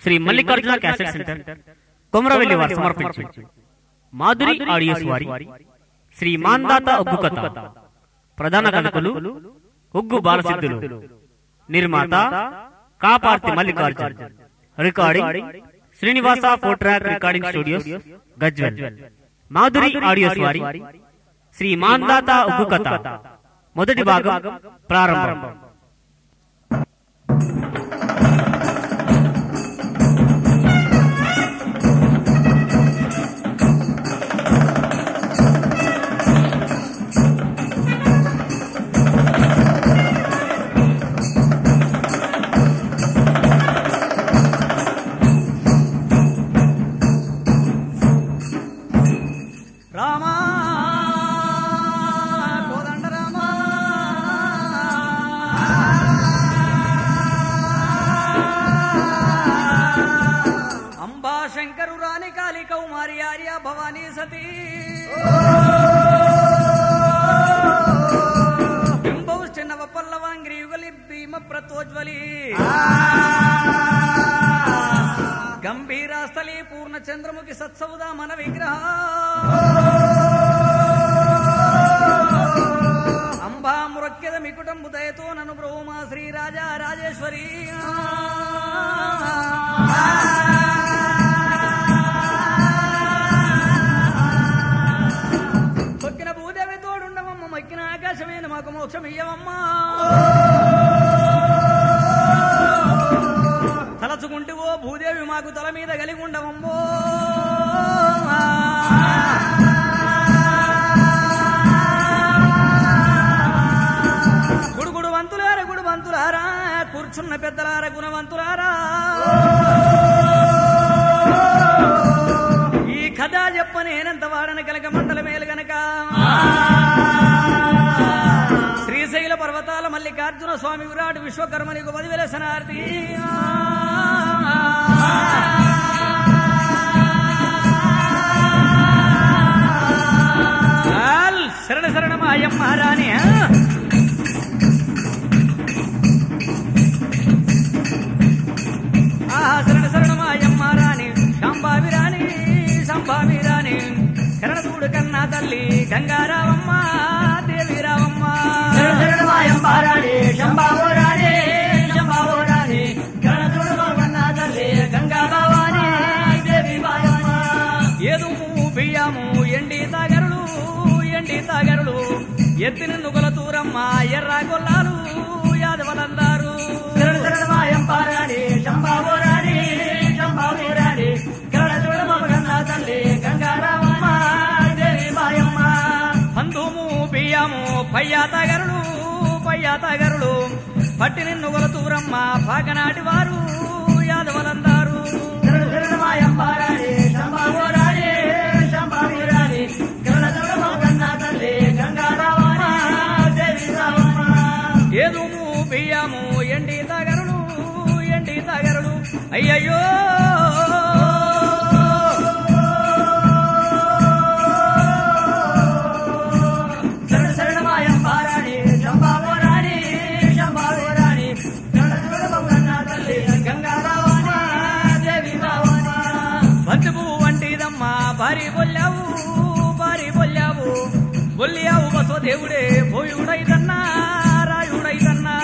Shri Mallikarjuna cassette centre Komaravelli వారు సమర్పించు Madhuri audios వారి శ్రీ మాందాత ఒగ్గు కథ ప్రధాన కథకులు ఒగ్గు బాలసిద్ధులు నిర్మాత కాపార్తి మల్లికార్జున్ రికార్డింగ్ శ్రీనివాస ఫోట్రాక్ recording studios Gajwel Madhuri audios వారి శ్రీ మాందాత ఒగ్గు కథ మొదటి భాగం ప్రారంభం రామా కోదండ రామా అంబా శంకరు రాణి కాళి కౌమారి ఆర్య భవానీ సతీ బింబౌష్టి నవ పల్లవాంగ్రి యుగలి భీమ ప్రతోజ్వలి గంభీరాస్థలి పూర్ణ చంద్రముఖి సత్సౌదా మన విగ్రహ అంబా మురక్కెద మికుటంబు దయతో నన్ను బ్రహ్మా శ్రీ రాజా రాజేశ్వరి తొక్కిన భూదేవి తోడుండవమ్మ మక్కిన ఆకాశమైన మాకు మోక్షం ఇయ్యవమ్మా తలచుకుంటూ ఓ భూదేవి మాకు తల మీద కలిగి ఉండవమ్మో గుడుగుడు వంతులారా గుడు వంతులారా కూర్చున్న పెద్దలారా గుణవంతులారా ఈ కథ చెప్పనేనంత వాడన కలక మండల మేలు గనక శ్రీశైల పర్వతాల మల్లికార్జున స్వామి విరాట్ విశ్వకర్మ నీకు పదివేల శనార్థి చాల్ శరణ శరణ మాయమ్మ రాణి ఆ? ఆహా శరణ శరణ మాయమ్మ రాణి శాంబావి రాణి శాంబావి రాణి కరణదూడు కన్నా తల్లి గంగారావమ్మ దేవి రావమ్మ ఏదుము బియ్యము ఎండి తాగరులు ఎండి తాగరులు ఎత్తిన నుగల తూరమ్మ ఎర్ర గొల్లాలు యాదవలందారు పందుము బియ్యము పయ్యా తాగరులు పయ్యా తాగరులు పట్టిన నుగల తూరమ్మ పాకనాటి వారు యాదవలందారు ఏదుము బియ్యము ఎండి తాగరులు ఎండి తాగరులు అయ్యయ్యో బంధువు వంటిదమ్మా భారీ బొల్లావు భారీ బొల్లావు బొల్లియావు బసో దేవుడే పోయుడైతన్నా రాయుడైతన్నా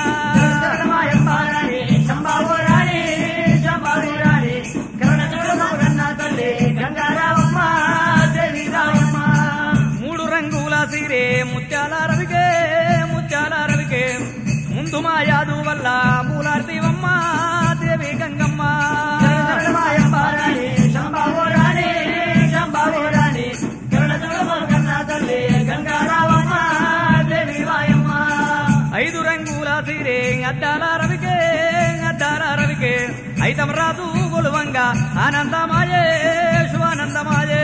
మూడు రంగుల సీరే ముత్యాల రవికే ముత్యాల రవికే ముందు మా యాదు వల్ల మూలార్తివమ్మ దేవి గంగమ్మ ఐదు రంగుల సీరే అద్దాల రవికే అద్దాల రవికే ఐతం రాదు గొలువంగా ఆనందమాయే శివానందమాయే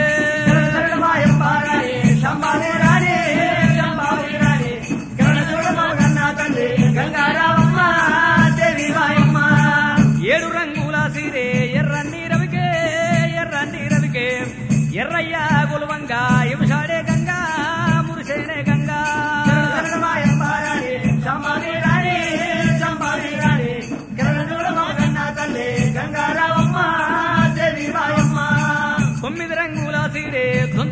ఏడు రంగుల సీరే ఎర్రన్ని రవికే ఎర్రన్ని రవికే ఎర్రయ్య గొలువంగా ఇవసాడే గంగా మురిసేనే గంగా గంగారావమ్మ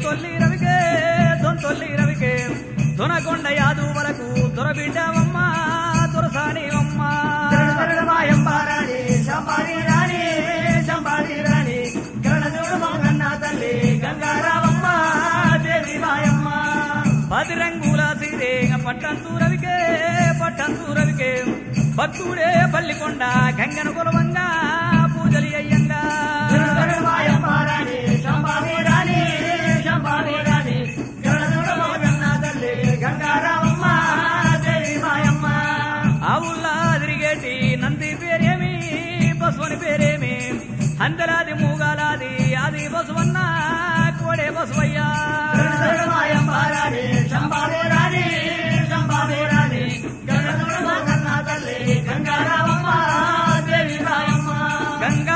దొంతొల్లి రవికే దొంతొల్లి రవికే దొనకొండ యాదు వరకు దొరబిడ్డవమ్మ దొరసానివమ్మ మాయంబారాణి శంబారి రాణి శంబారి రాణి గణదుడు మంగన్న తల్లి గంగారామమ్మ దేవి మాయమ్మ పది రంగుల సీరే పట్టంతు రవికే పట్టంతు రవికే భక్తుడే పల్లికొండ గంగన కులవంగా పూజలి అయ్యంగా మాయంబారాణి శంబారి రాణి శంబారి రాణి గణదుడు మంగన్న తల్లి గంగారామమ్మ దేవి మాయమ్మ ఆవుల్లా తిరిగేటి నంది పేరేమి బస్వని పేరేమి అందలాది మూగాలాది ఆది బసవన్న కోడే బసవయ్యా మాయంబారాణి శంబారి రాణి శంబారి రాణి గణదుడు మంగన్న తల్లి గంగారామమ్మ దేవి మాయమ్మ గంగా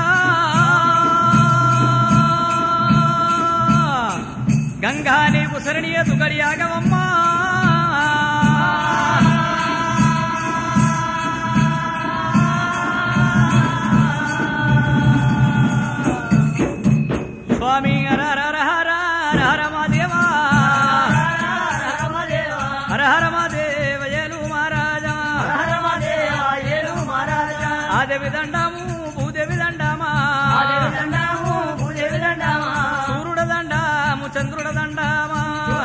గంగా నీకు శరణియ తుగరియాగమమ్మా స్వామి హర హర హర హర హర మాదేవా హర హర మాదేవ ఏలు మహారాజా ఆదేవి దండము భూదేవి దండమా సూర్యుడ దండము చంద్రుడ దండమా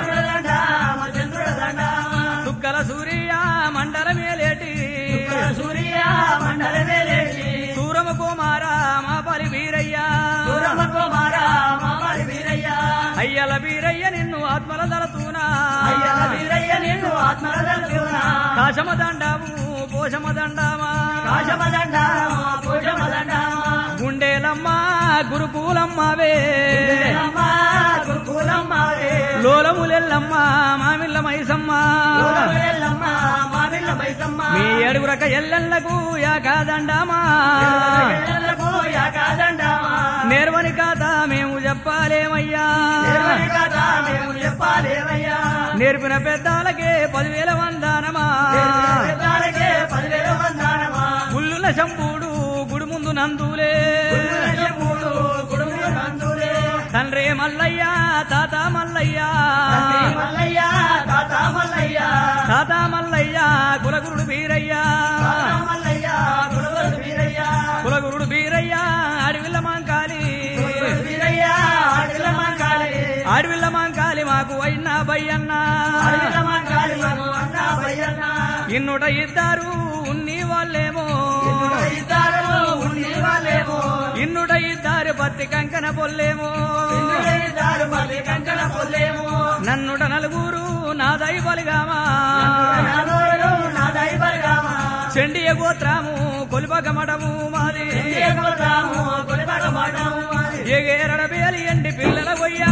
చుక్కల సూర్య మండల మేలేటి సూర్య మండల వేలేటి సూరమ కుమార మా పలి వీరయ్యా సూరమ కుమార మామరి వీరయ్య అయ్యల వీరయ్య నిన్ను ఆత్మల దళతూనా అయ్యల వీరయ్య నిన్ను ఆత్మల దర్శన కాశమ దండము కోశమ దండమా కాశమదండ పూజమదండ గుండేలమ్మ గురుకూలమ్మవే గురుకులమ్మ లోలములెల్లమ్మ మామిళ్ళ మైసమ్మ ఎల్లమ్మ మామిళ్ళ బైసమ్మ మీ ఏడుగురక ఎల్లెళ్లకు యాకాదండమా ఎల్లకు యాకాదండమా నేర్వని కాత మేము చెప్పాలేమయ్యా దేవుని కథ మేము చెప్పాలేవయ్యా నేర్పిన పెద్దాలకే పదివేల వందానమా పెద్దాలకే పదివేల వందనమా గుళ్ళుల శంభుడు గుడి ముందు నందులే మూడు కుడుములు నందులే తండ్రి మల్లయ్య తాత మల్లయ్య తండ్రి మల్లయ్య తాత మల్లయ్య తాత మల్లయ్య కులగురుడు బీరయ్య తాత మల్లయ్య గురువులు వీరయ్య కులగురుడు బీరయ్య అడవిల్ల మాంకాలి వీరయ్య అడిల మంకాలి అడవిల్ల మాంకాలి మాకు అయినా బయ్యన్న అడిల మంకాలి మను అన్న భయ్యన్న ఇన్నుట ఇద్దరు ఉన్ని వాళ్ళేమో ఇద్దరు ఉండి వాళ్ళేమో ఇన్నుట ఇద్దరు పత్తి కంకన పొల్లేమో ఇద్దరు మళ్ళీ కంకణ పొల్లేమో నన్నుట నలుగురు నా దైవలిగామా నాదోడు నా దైవర్గామా చెండియ గోత్రము కొలిపక మడము మాది పోతాము కొలిపడ మాటము ఎగేరడ బేలి ఎండి పిల్లల కొయ్యా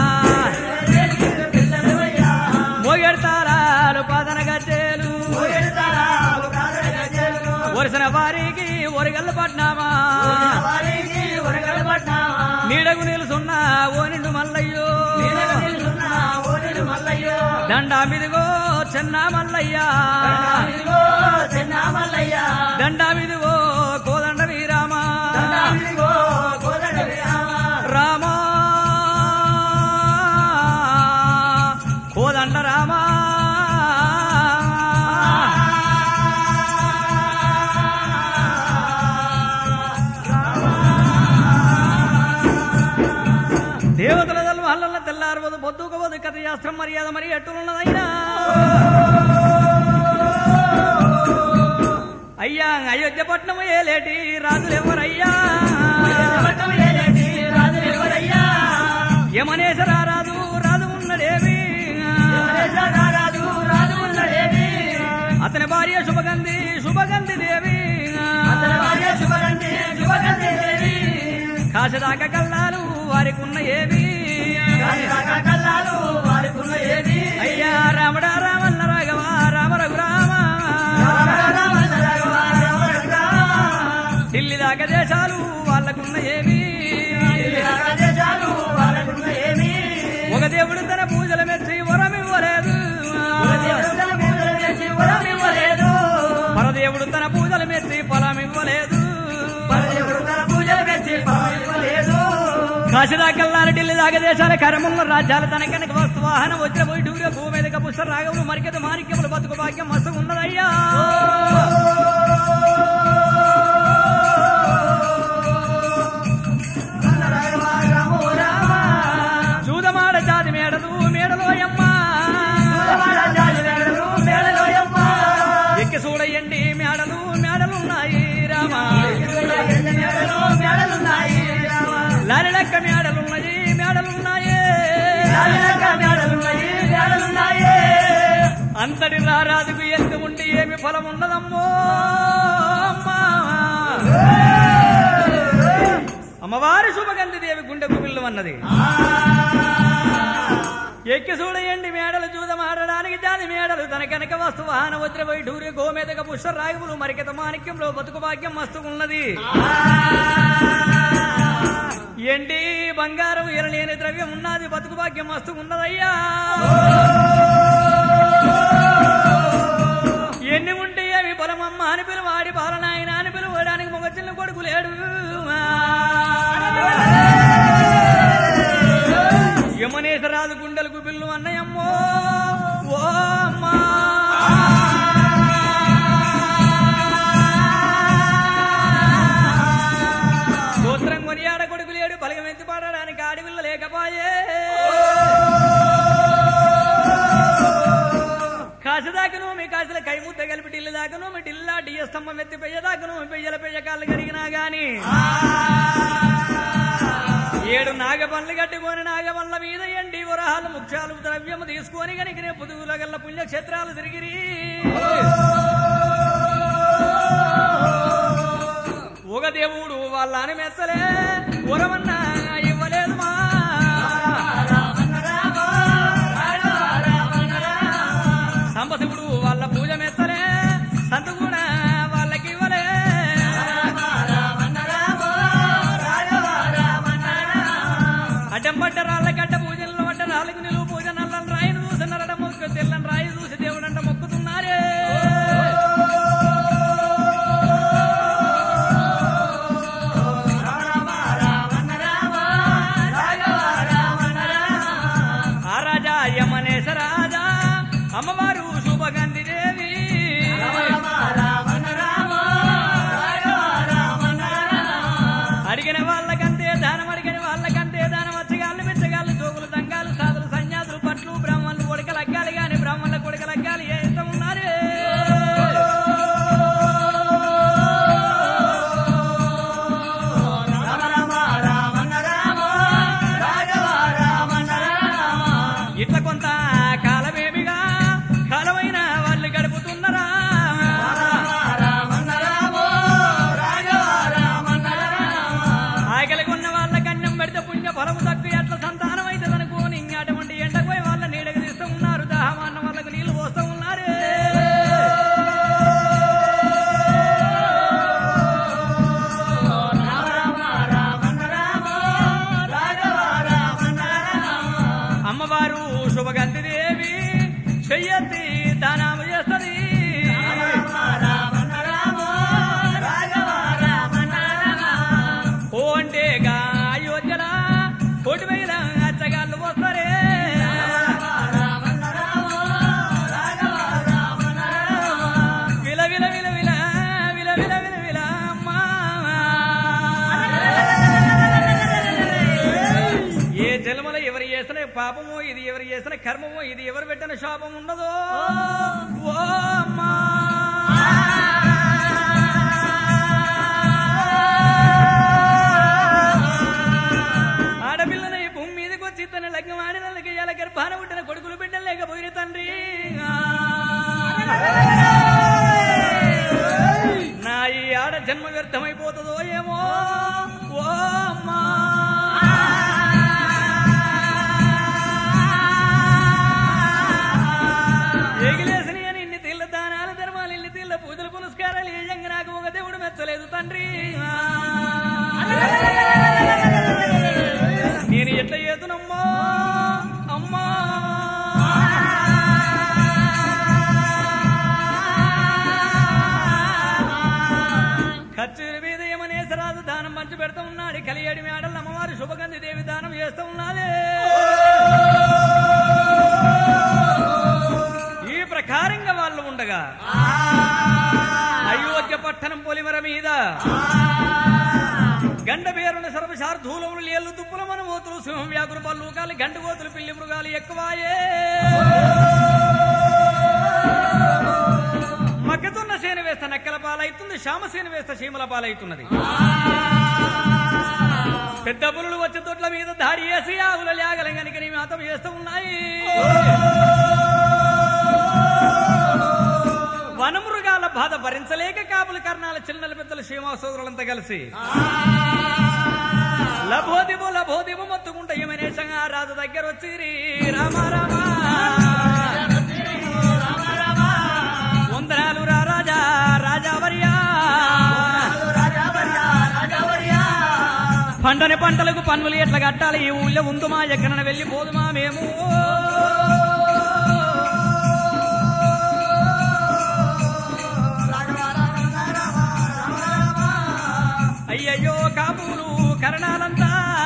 పిల్లలవయ్యా మోగెడతారాలు పదన గజ్జేలు పోయేస్తారా కాదర గజలు వరుసన వారికి ఒరిగల్ల పట్నామా వారికి ఒరగల పట్టామా నీడకు నిలుసున్న ఓ నిండు మల్లయ్యో నీడకు నిలుచున్న ఓడిడు మల్లయ్యో దండా మిదిగో చెన్న మల్లయ్యా ఇదిగో చిన్న మల్లయ్య దండా మిదిగో కోదండ వీరామా ఇదిగో కోదడ విరామ రామా కోదండ రామా దేవతల దళం అల్లల్ల తెల్లారవదు పొద్దుకోవదు కథ శాస్త్రం మర్యాద మరి ఎట్టులున్నదైనా అయ్యా అయోధ్య పట్నము ఏలేటి రాజులు ఎవరయ్యా పట్టం ఏలేటి రాజు ఎవరయ్యా యమనేశ్వర రాజు రాజు ఉన్నడేవి రాజు రాజు ఉన్నడేమి అతని భార్య శుభగంధి శుభగంధి దేవి అతని భార్య శుభగంధి శుభగంధి దేవి కాశదాక కల్లాలు వారికి ఉన్న ఏవి కాశీదాకా కల్లాలు వాడుకున్న ఏమి అయ్యా రామడ రామన్న రాఘవ రామ రఘురామ రామరామన్న రాఘవ రామ రామ ఢిల్లీ దాకా దేశాలు వాళ్ళకున్న ఏవి రాజేశాలు వాడుకున్న ఏమి ఒక దేవుడు తన పూజలు మెచ్చి వరం ఇవ్వలేదు దేవుడు తన పూజలు చేసి వరం ఇవ్వలేదు పరదేవుడు తన పూజలు మెచ్చి ఫలం ఇవ్వలేదు దేవుడు తన పూజలు చేసి ఫలం ఇవ్వలేదు కాశీదాకల్లాల ఢిల్లీ దాకా దేశాల కరముల రాజ్యాల తన కనుక వస్తు వాహనం వచ్చిన పోయి డూరే భూమి మీదక పుష్ప రాగములు మరికత మాణిక్యములు బతుకు భాగ్యం మస్తు ఉన్నదయ్యా చూదమాడ జాతి మేడలు మేడలో అమ్మా ఎక్కి చూడయండి మేడలు మేడలున్నాయి రామా లాలెక్క మేడలున్నాయి మేడలున్నాయి అంతటి రారాజుకు ఎంత ఉండి ఏమి ఫలం ఉండదమ్మో అమ్మా. అమ్మవారి శుభగంధి దేవి గుండె గుబిల్లు అన్నది ఎక్కి చూడయండి మేడలు చూదమాడడానికి జాతి మేడలు తన కనుక వస్తు వాహన వజ్రపోయి డూరి గోమేదక పుష్ప రాగులు మరికత మాణిక్యంలో బతుకు భాగ్యం మస్తు ఉన్నది ఏంటి బంగారం ఎరలేని ద్రవ్యం ఉన్నది బతుకు భాగ్యం మస్తు ఉన్నదయ్యా ఎన్ని ఉంటే ఏమి పొలమమ్మ అని పిలువాడి పాలనాయన అని పిలువడానికి మొగ చిన్న కొడుకు లేడు యమనేశ్వరాజు గుండెలకు బిల్లు అన్నయమ్మో ఓ అమ్మా గోత్రం కొనియాడ కొడుకు లేడు పలకమెత్తి పాడడానికి ఆడివిల్ల లేకపాయే కాసుదాకను మీ కాసుల కైముద్ద కలిపి టిల్లు దాకను మీ టిల్లా డియ స్తంభం ఎత్తి పెయ్య దాకను మీ పెయ్యల పెయ్య కాళ్ళు కడిగినా గాని ఏడు నాగపండ్లు కట్టుకొని నాగపండ్ల మీద ఎండి వరహాలు ముఖ్యాలు ద్రవ్యము తీసుకొని కనుక రేపు పుదుగుల గల్ల పుణ్యక్షేత్రాలు తిరిగిరి ఒక దేవుడు వాళ్ళని మెచ్చలే ఉరమన్నా ఇవ్వలేదు మా సంపశివుడు వాళ్ళ పూజ మెచ్చలే సంత కూడా వాళ్ళకి ఇవ్వలే అడ్డం పడ్డ రాళ్ళ గడ్డ పూజలు పడ్డ రాళ్ళకి నిలువు పూజ నల్లని రాయిని చూసి నల్లడ మొక్కు తెల్లని రాయి చూసి దేవుడంట మొక్కుతున్నారే ఆ రాజా యమనేశ రాజా అమ్మవారు శుభగంధి దేవి అడిగిన వాళ్ళకంతే దానం అడిగిన వాళ్ళకంతే దానం వచ్చగాళ్ళు మెచ్చగాళ్ళు జోగులు దంగాలు సాధులు సన్యాసులు పట్లు బ్రాహ్మణులు కొడుకలు అగ్గాలి గాని బ్రాహ్మణుల కొడుకలు అగ్గాలి ఏ ఇష్టం ఉన్నారు ఇట్లా కొంత కాలమేమిగా కాలమైన వాళ్ళు గడుపుతున్నారా ఆకలి కొన్న వాళ్ళ కన్నం పెడితే పుణ్య ఫలము తక్కువ ఎట్ల సంతానం అయితే అనుకోని ఇంకా అటువంటి ఎండపోయి వాళ్ళ నీడకు తీస్తూ ఉన్నారు దాహమాన్న వాళ్ళకు నీళ్లు పోస్తూ ఉన్నారు అమ్మవారు శుభగంతి దేవి చెయ్యత్తి దానాము చేస్తుంది ఓ అంటేగా అయోధ్యల కోటి వేల అచ్చగాళ్ళు వస్తారే విల విల విల విల విల విల విల విల అమ్మా ఏ జన్మల ఎవరు చేసిన పాపమో ఇది ఎవరు చేసిన కర్మమో ఇది ఎవరు పెట్టిన శాపం ఉన్నదో ఓ అమ్మా ఆడపిల్లని ఈ భూమి మీదకి వచ్చి తన లగ్నం ఆడినకి ఎలా గర్భాన పుట్టిన కొడుకులు బిడ్డలు లేకపోయిన తండ్రి నా ఈ ఆడ జన్మ వ్యర్థమైపోతుందో ఏమో ఓ అమ్మా ఎగిలేసిన అని ఇన్ని తీళ్ళ దానాలు ధర్మాలు ఇన్ని తీళ్ళ పూజలు పునస్కారాలు ఏయంగా నాకు ఒక దేవుడు మెచ్చలేదు తండ్రి నేను ఎట్లా చేతునమ్మా అమ్మా ఖర్చు మీద ఏమనేసరాదు దాన దానం పంచి పెడతా ఉన్నాడు కలియడి మేడలు అమ్మవారి శుభగంధి దేవి దానం చేస్తూ ఉన్నది ఈ ప్రకారంగా వాళ్ళు ఉండగా అయోధ్య పట్టణం పొలిమర మీద గండ పేరున సర్వశార్థూలములు లేళ్ళు దుప్పుల మనమోతులు సింహం వ్యాకులు పల్లూకాలు గంట కోతులు పిల్లి మృగాలు ఎక్కువాయే మగ్గతున్న సేన వేస్తే నక్కల పాలైతుంది శ్యామసేన వేస్తే చీమల పాలైతున్నది పెద్ద పులులు వచ్చే తొట్ల మీద దాడి చేసి ఆవుల లేగలం కనుక నీ మాతం చేస్తూ ఉన్నాయి వనమృగాల బాధ భరించలేక కాపుల కర్ణాల చిన్నల పెద్దల సీమా సోదరులంతా కలిసి లభోదిబు లభోదిబు మొత్తుకుంట యమనేశంగా రాజు దగ్గర వచ్చి రామ రామ వందనాలు రా రాజా రాజావర్యా పంటని పంటలకు పన్నులు ఎట్లా కట్టాలి ఈ ఊళ్ళో ఉందుమా ఎక్కడన వెళ్ళి పోదుమా మేము అయ్యయ్యో కాపులు కరణాలంతా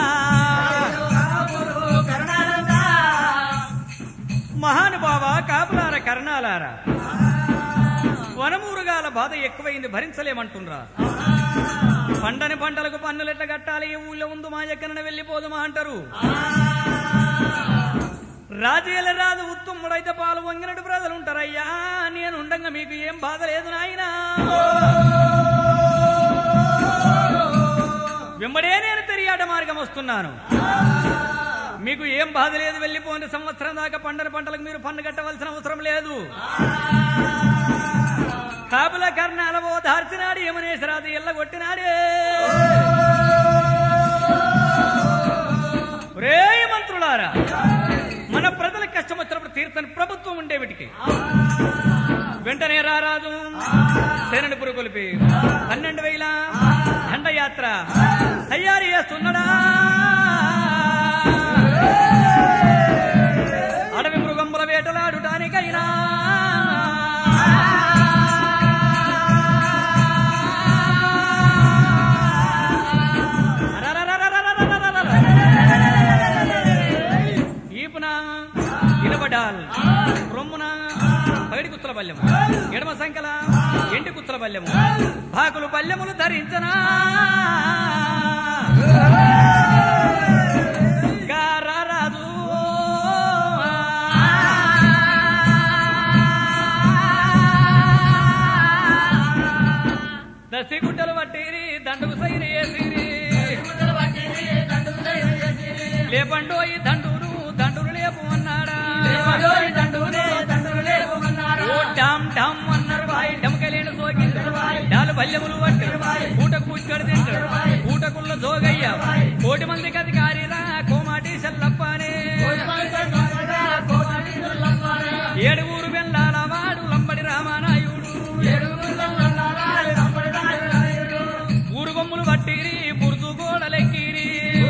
మహానుభావ కాపులార కరణాలారా వనమూరుగాల బాధ ఎక్కువైంది భరించలేమంటుండ్రా పండని పంటలకు పన్నులు ఎట్లా కట్టాలి ఈ ఊళ్ళో ఉందు మా ఎక్కడన వెళ్ళిపోదుమా అంటారు రాజేల రాజు ఉత్తముడైతే పాలు వంగినట్టు ప్రజలు ఉంటారయ్యా నేను ఉండంగా మీకు ఏం బాధ లేదు నాయనా వెంబడే నేను తెరియాట మార్గం వస్తున్నాను మీకు ఏం బాధ లేదు వెళ్ళిపోయిన సంవత్సరం దాకా పండని పంటలకు మీరు పన్ను కట్టవలసిన అవసరం లేదు కాపుల కర్ణాలవో దార్చినాడు యమునేశ్వరాది ఎల్ల కొట్టినాడే రే మంత్రులారా మన ప్రజలకు కష్టం వచ్చినప్పుడు తీర్థని ప్రభుత్వం ఉండే వీటికి వెంటనే రారాజు శరణి పురుగొలిపి పన్నెండు వేల దండయాత్ర తయారు చేస్తున్నాడా అడవి మృగంబుల వేటలాడుటానికైనా ఈపున ఇనబడాల్ రొమ్మున పైడి కుత్తల పల్లెము ఎడమ సంకల ఎండి కుత్తల పల్లెము భాకులు పల్లెములు ధరించనా గారారాజు దసి గుడ్డలు పట్టిరి దండుకు సైరి వేసిరి లేపండో ఈ దండూరు దండూరు లేపు అన్నాడా ఓ డామ్ డామ్ అన్నారు బాయ్ డమకలేని సోకింటారు డాలు బల్యములు పట్టారు పూట కూర్చొని తింటారు పూటకుள்ள జోగయ్య కోటి మందికి అధికారిరా కోమాటి సెల్లప్పనే ఏడుగురు వెళ్ళాల వాడు లంబడి రామానాయుడు ఊరు కొమ్ములు పట్టిరి బురుజు గోడలెక్కిరి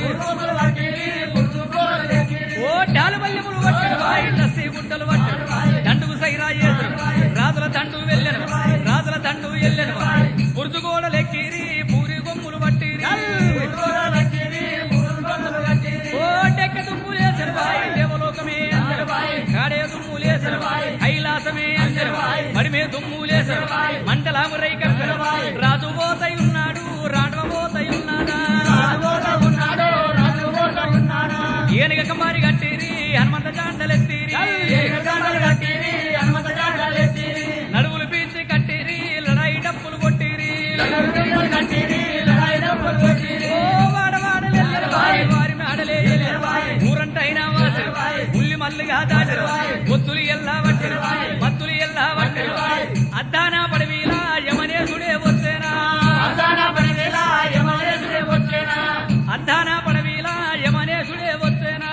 ఓ డాలు బల్యములు పట్టిరు బాయ్ లస్సి గుడ్డలు పట్టిరు దండుకు సైరా చేతురు రాజుల దండు వెళ్ళను రాజుల దండు వెళ్ళను బురుజు గోడలెక్కిరి పూరి కొమ్ములు పట్టిరి ఓ డెక్క దుమ్ములేసరు బాయ్ దేవలోకమే అందరు కాడే దుమ్ములేసరు కైలాసమే అందరు మడిమే దుమ్ములేసరు మండలాము రైకరు రాజు పోతై ఉన్నాడు రాటవ పోతై ఉన్నాడా ఏనుగ కమ్మారి కట్టిరి హనుమంత జాండలెత్తిరి నడువులు పీల్చి కట్టిరి లడాయి డప్పులు కొట్టిరి ఓ వాడవాడలెల్లరు వారి వారి మేడలే ఊరంటైనా వాసరు ఉల్లి మల్లిగా దాటరు ఒత్తులు ఎల్లా వట్టరు మత్తులు ఎల్లా వట్టరు అద్దానా పడవీలా యమనేశుడే వచ్చేనా అద్దానా పడవీలా యమనేశుడే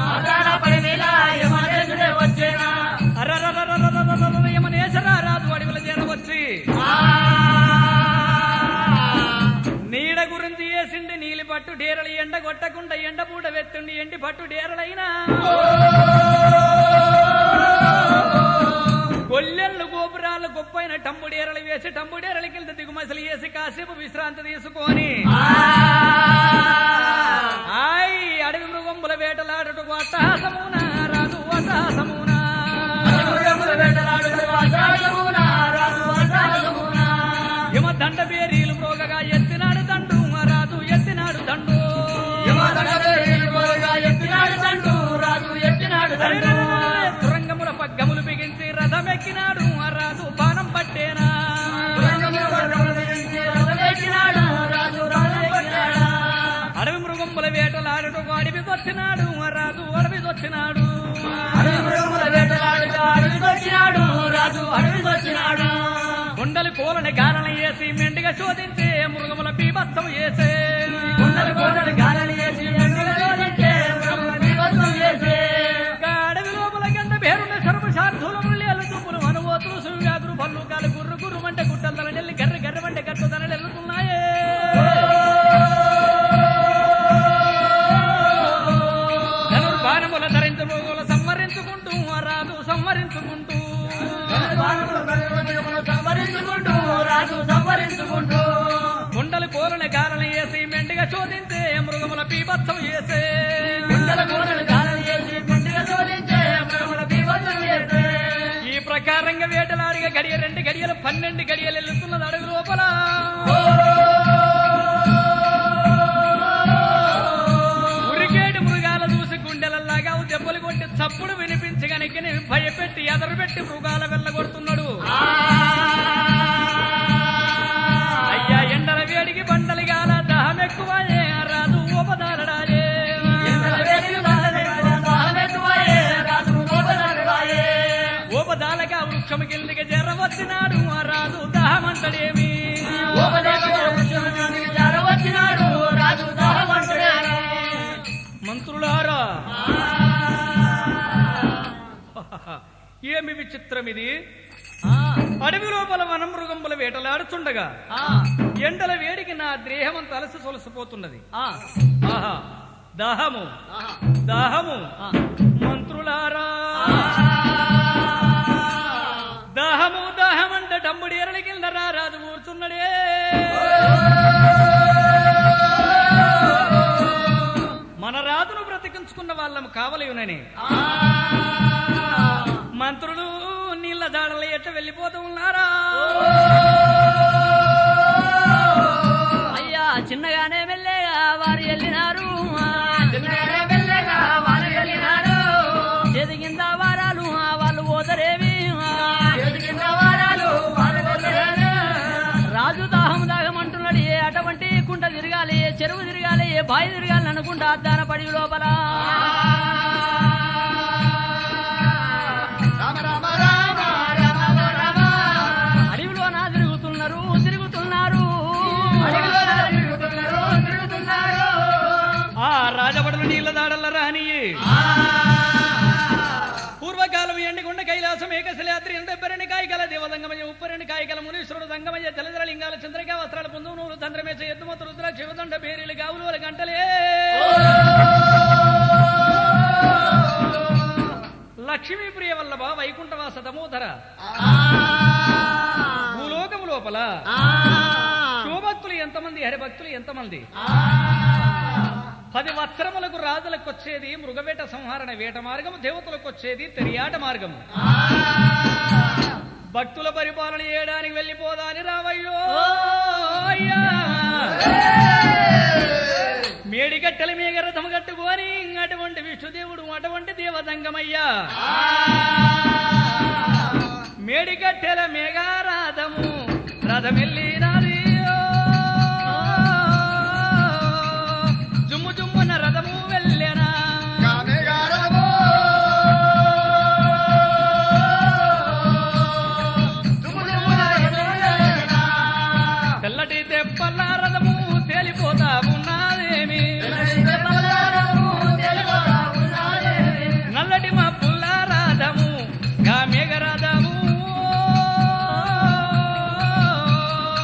వచ్చేనా అర్రర్రర్రర్రర్రర్రర్ర యమనేశరా రాజు అడవిల చేరవచ్చి నీడ గురించి వేసిండి నీలి పట్టు డేరలు ఎండ కొట్టకుండా ఎండ పూట వెత్తుండి ఎండి పట్టు డేరలైనా గొల్లెళ్ళు గోపురాలు గొప్పైన టంబుడేరలు వేసి టంబుడేరల కింద దిగుమసలు వేసి కాసేపు విశ్రాంతి తీసుకొని ఆయ్ అడవి మృగంబుల వేటలాడుటకు అట్టహాసమున రాదు అట్టహాసమున యమ దండ పేరీలు మ్రోగగా ఎత్తినాడు దండు రాదు ఎత్తినాడు దండు తురంగముల పగ్గములు బిగించి రథమెక్కినాడు రాదు బాణం పట్టేనా అడవి మృగంబుల వేటలాడుటకు అడవికొచ్చినాడు రాదు అడవికొచ్చినాడు కొండలు కోలని గాలన వేసి మెండిగా శోధించే మృగముల బీభత్సం వేసే అడవి లోపల గంట పేరున్న సర్వ శార్థులములు లేలు చూపులు అనువోతులు సువ్యాధులు పళ్ళు కాలు గుర్రు గుర్రు వంట గుట్టల నెల్లి గర్ర గర్ర వంట గట్టు తనలు ఎల్లుతున్నాయే ధనుర్బాణముల ధరించు మృగముల సంవరించుకుంటూ రాదు సంవరించుకుంటూ కొండలు కోరని గాలని వేసి మెండిగా శోధించే మృగముల బీభత్సం వేసే ఈ ప్రకారంగా వేటలాడిగా గడియ రెండు గడియలు పన్నెండు గడియలు వెళ్తున్నది అడుగు లోపల ఉరికేడు మృగాల చూసి గుండెలలాగా దెబ్బలు కొట్టి చప్పుడు వినిపించగనికి భయపెట్టి ఎదరబెట్టి మృగాల వెళ్ళగొడుతున్నాడు అయ్యా ఎండల వేడికి బండలు గాల దహం ఎక్కువయే రాదు ఉపదారడాలే ఉపదాలగా వృక్షము కిందికి జర వచ్చినాడు ఆ రాదు దహమంతడేమి మంత్రులారా ఏమి విచిత్రం ఇది అడవి లోపల వనమృగంబుల వేటలాడుతుండగా ఎండల వేడికి నా దేహమంతా అలసి సొలసిపోతున్నది ఆహా దాహము దాహము మంత్రులారా దాహము దాహమంట డమ్ముడి ఎరల కింద రారాదు కూర్చున్నడే మన రాజును బ్రతికించుకున్న వాళ్ళం కావలయునని మంత్రులు నీళ్ళ దాడల ఎట్ట వెళ్ళిపోతూ ఉన్నారా అయ్యా చిన్నగానే మెల్లగా వారు వెళ్ళినారు చేతి కింద వారాలు ఆ వాళ్ళు పోతరేవి రాజు దాహం దాహం అంటున్నాడు ఏ అటువంటి కుంట తిరగాలి ఏ చెరువు తిరగాలి ఏ బావి తిరగాలి అనుకుంటా దాన పడి లోపల అడవిలో నా తిరుగుతున్నారు తిరుగుతున్నారు ఆ రాజబడులు నీళ్ళ దాడల రాని పూర్వకాలం ఎండికొండ కైలాసం ఏకశిలాద్రి ఎండెబ్బరని కాయగల దేవదంగమయ ఉప్పరని కాయగల మునీశ్వరుడు దంగమయ్య జలధర లింగాల చంద్రికా వస్త్రాల పొందు నూలు చంద్రమేశ ఎద్దుమత రుద్ర శివదండ బేరీలు గావులు గంటలే లక్ష్మీ ప్రియ వల్లభ వైకుంఠవాస దమోదర భూలోకము లోపల శివభక్తులు ఎంతమంది హరిభక్తులు ఎంతమంది పది వత్సరములకు రాజులకు వచ్చేది మృగవేట సంహరణ వేట మార్గము దేవతలకు వచ్చేది తెరియాట మార్గము భక్తుల పరిపాలన చేయడానికి వెళ్ళిపోదాని రావయ్యో అయ్యా. మేడిగట్టెల మీద రథము కట్టుకొని అటువంటి విష్ణుదేవుడు అటువంటి దేవదంగమయ్యా మేడిగట్టెల మేఘారాధము రథమెల్లినది జుమ్ము జుమ్మున రథము వెళ్ళెనా తెల్లటి తెప్పల రథము తేలిపోతా ఉన్నదేమి నల్లటి మబ్బుల రథము గా మేఘరథము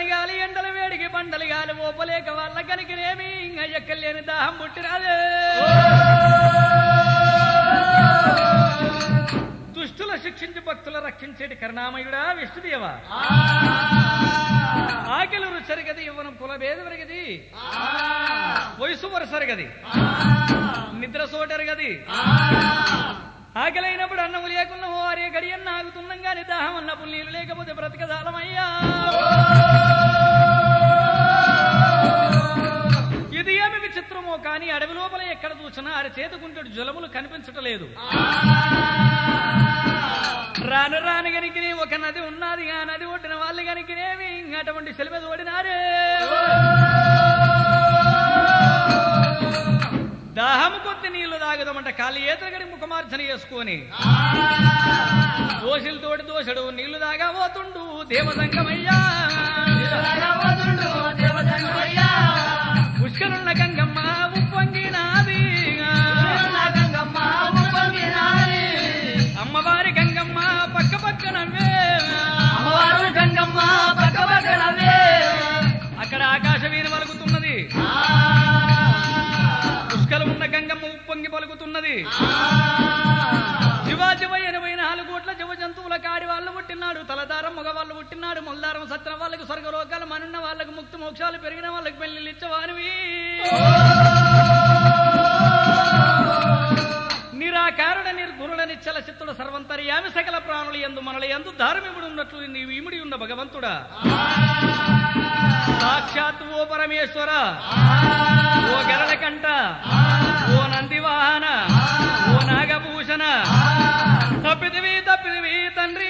గాలి ఎండల వేడికి పంటలు గాలి ఓపలేక వాళ్ళ కనికినేమి ఇంకా ఎక్కలేని దాహం పుట్టిరాదే దుష్టుల శిక్షించి భక్తుల రక్షించేటి కరుణామయుడా విష్ణుదేవా ఆకలి రుచరిగది ఇవ్వనం కుల భేదవరగది వయసు వరసరగది నిద్ర సోటరగది ఆకలైనప్పుడు అన్నము లేకున్నా ఓ అరే గడియన్న ఆగుతున్నాం గాని దాహం అన్నప్పుడు నీళ్ళు లేకపోతే బ్రతకదాలమయ్యా ఇది ఏమి విచిత్రమో కానీ అడవి లోపల ఎక్కడ చూసినా అరి చేతుకుంటాడు జలములు కనిపించటలేదు రాను రాను గనికిని ఒక నది ఉన్నది ఆ నది ఒడ్డిన వాళ్ళు గనికినేమి అటువంటి సెలవు ఓడినారే దాహము కొద్ది నీళ్లు తాగుదామంట కాళ్ళు ఏతగడి ముఖమార్చన చేసుకొని దోషులతోటి దోషడు నీళ్లు తాగా పోతుండు దేవసంగమయ్యా పుష్కరున్న గంగమ్మ ఉప్పొంగినాది అమ్మవారి గంగమ్మ పక్క పక్కనవే గంగమ్మ పక్క పక్కనవే అక్కడ ఆకాశ వీణ పలుకుతున్నది పుష్కలం ఉన్న గంగమ్మ ఉప్పొంగి పలుకుతున్నది శివా శివ ఎనభై నాలుగు కోట్ల జీవ జంతువుల కాడి వాళ్ళు పుట్టినాడు తలదారం మగ వాళ్ళు పుట్టినాడు మొల్దారం సత్ర వాళ్ళకు స్వర్గలోకాలు మనున్న వాళ్ళకు ముక్తి మోక్షాలు పెరిగిన వాళ్ళకి పెళ్లి ఇచ్చవానివి నిరాకారుడ నిర్గుణుల నిచ్చల చిత్తుల సర్వంతర్యామి సకల ప్రాణులు ఎందు మనల ఎందు ధార్మికుడు ఉన్నట్లు నీవు ఇమిడి ఉన్న భగవంతుడా సాక్షాత్ ఓ పరమేశ్వర ఓ గరళ కంట ఓ నందివాహన ఓ నాగభూషణ తప్పిదివి తప్పిదివి తండ్రి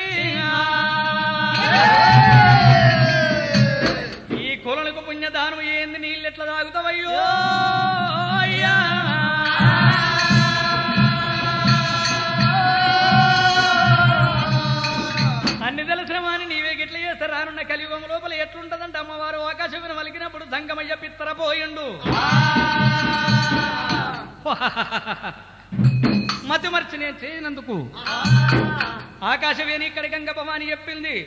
ఈ కొలలకు పుణ్యదానం ఏంది నీళ్ళు ఎట్లా తాగుతావయ్యో అయ్యా అన్ని తెలిసిన వాని నీవే గిట్ల చేస్తే రానున్న కలియుగం లోపల ఎట్లుంటదంటే అమ్మవారు ఆకాశం వలికినప్పుడు దంగమయ్య పిత్తర పోయిండు మతి మర్చి నేను చేయనందుకు ఆకాశవేణి ఇక్కడ గంగ భవాని చెప్పింది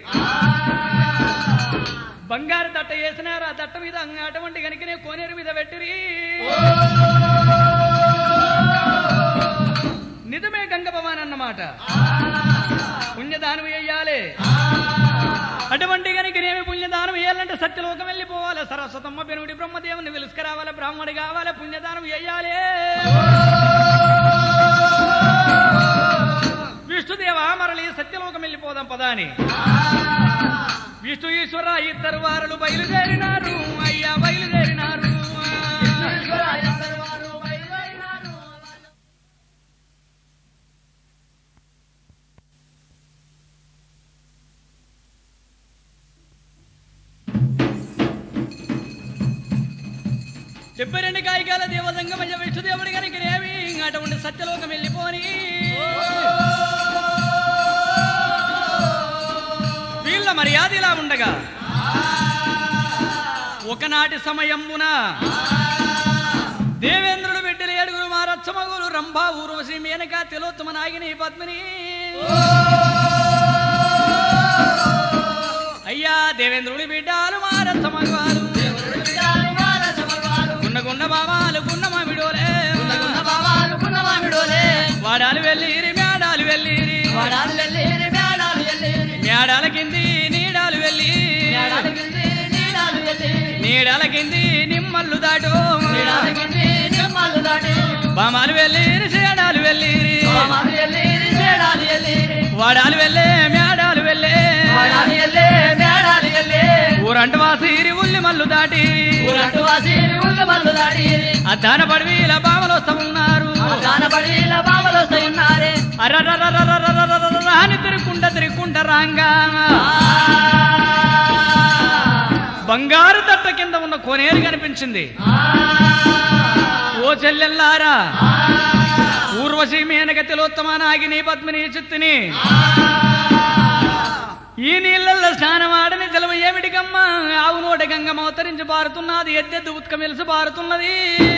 బంగారు దట్ట వేసినారు ఆ దట్ట మీద అంగ- అటువంటి కనుకనే కోనేరు మీద పెట్టిరి నిజమే గంగ భవాని అన్నమాట పుణ్యదానం వేయాలి అటువంటి కనుకనేమి పుణ్యదానం వేయాలంటే సత్యలోకం వెళ్ళిపోవాలి సరస్వతమ్మ పెనుడి బ్రహ్మదేవుని వెలుసుకురావాలి బ్రాహ్మణి కావాలి పుణ్యదానం వేయాలి విష్ణుదేవ మరలి సత్యలోకం వెళ్ళిపోదాం పదాని విష్ణు ఈశ్వర ఇద్దరు వారులు బయలుదేరినారు అయ్యా బయలుదేరినారు చెప్పారండి కాయికాల దేవదంగమయ్య విష్ణుదేవుడి కనుక ఏమి అటువంటి సత్యలోకం వెళ్ళిపోని వీళ్ళ మర్యాద ఇలా ఉండగా ఒకనాటి సమయమున దేవేంద్రుడు బిడ్డలు ఏడుగురు మా రచ్చమగులు రంభా ఊర్వశి మేనక తిలోత్తమ నాగిని పద్మిని అయ్యా దేవేంద్రుడి బిడ్డలు మా రచ్చమగాలు గున్న గున్న బాబాలు గున్న మామిడోలే వాడాలు వెళ్ళిరి మేడాలు వెళ్ళిరి మేడాల కింది నీడాలు వెళ్ళి నీడాల కింది నిమ్మల్లు దాటో బామాలు వెళ్ళిరి చేడాలు వెళ్ళిరి వాడాలు వెళ్ళే మేడాలు వెళ్ళే ఊరంట వాసిరి ఉల్లి మల్లు దాటి అద్దాన పడివీల బామలు వస్తా ఉన్నారు అర్రర్రర్రర్రర్రర్రర్రర్ర అని తిరుక్కుంట తిరుక్కుంట రాంగా బంగారు తట్ట కింద ఉన్న కొనేరు కనిపించింది ఓ చెల్లెల్లారా ఊర్వశి మేనక తిలోత్తమ నాగిని పద్మిని చిత్తిని ఈ నీళ్ళల్లో స్నానం ఆడని జలము ఏమిటికమ్మా ఆవు నోట గంగమ్మ అవతరించి పారుతున్నది ఎద్దెద్దు ఉత్కమెలిసి పారుతున్నది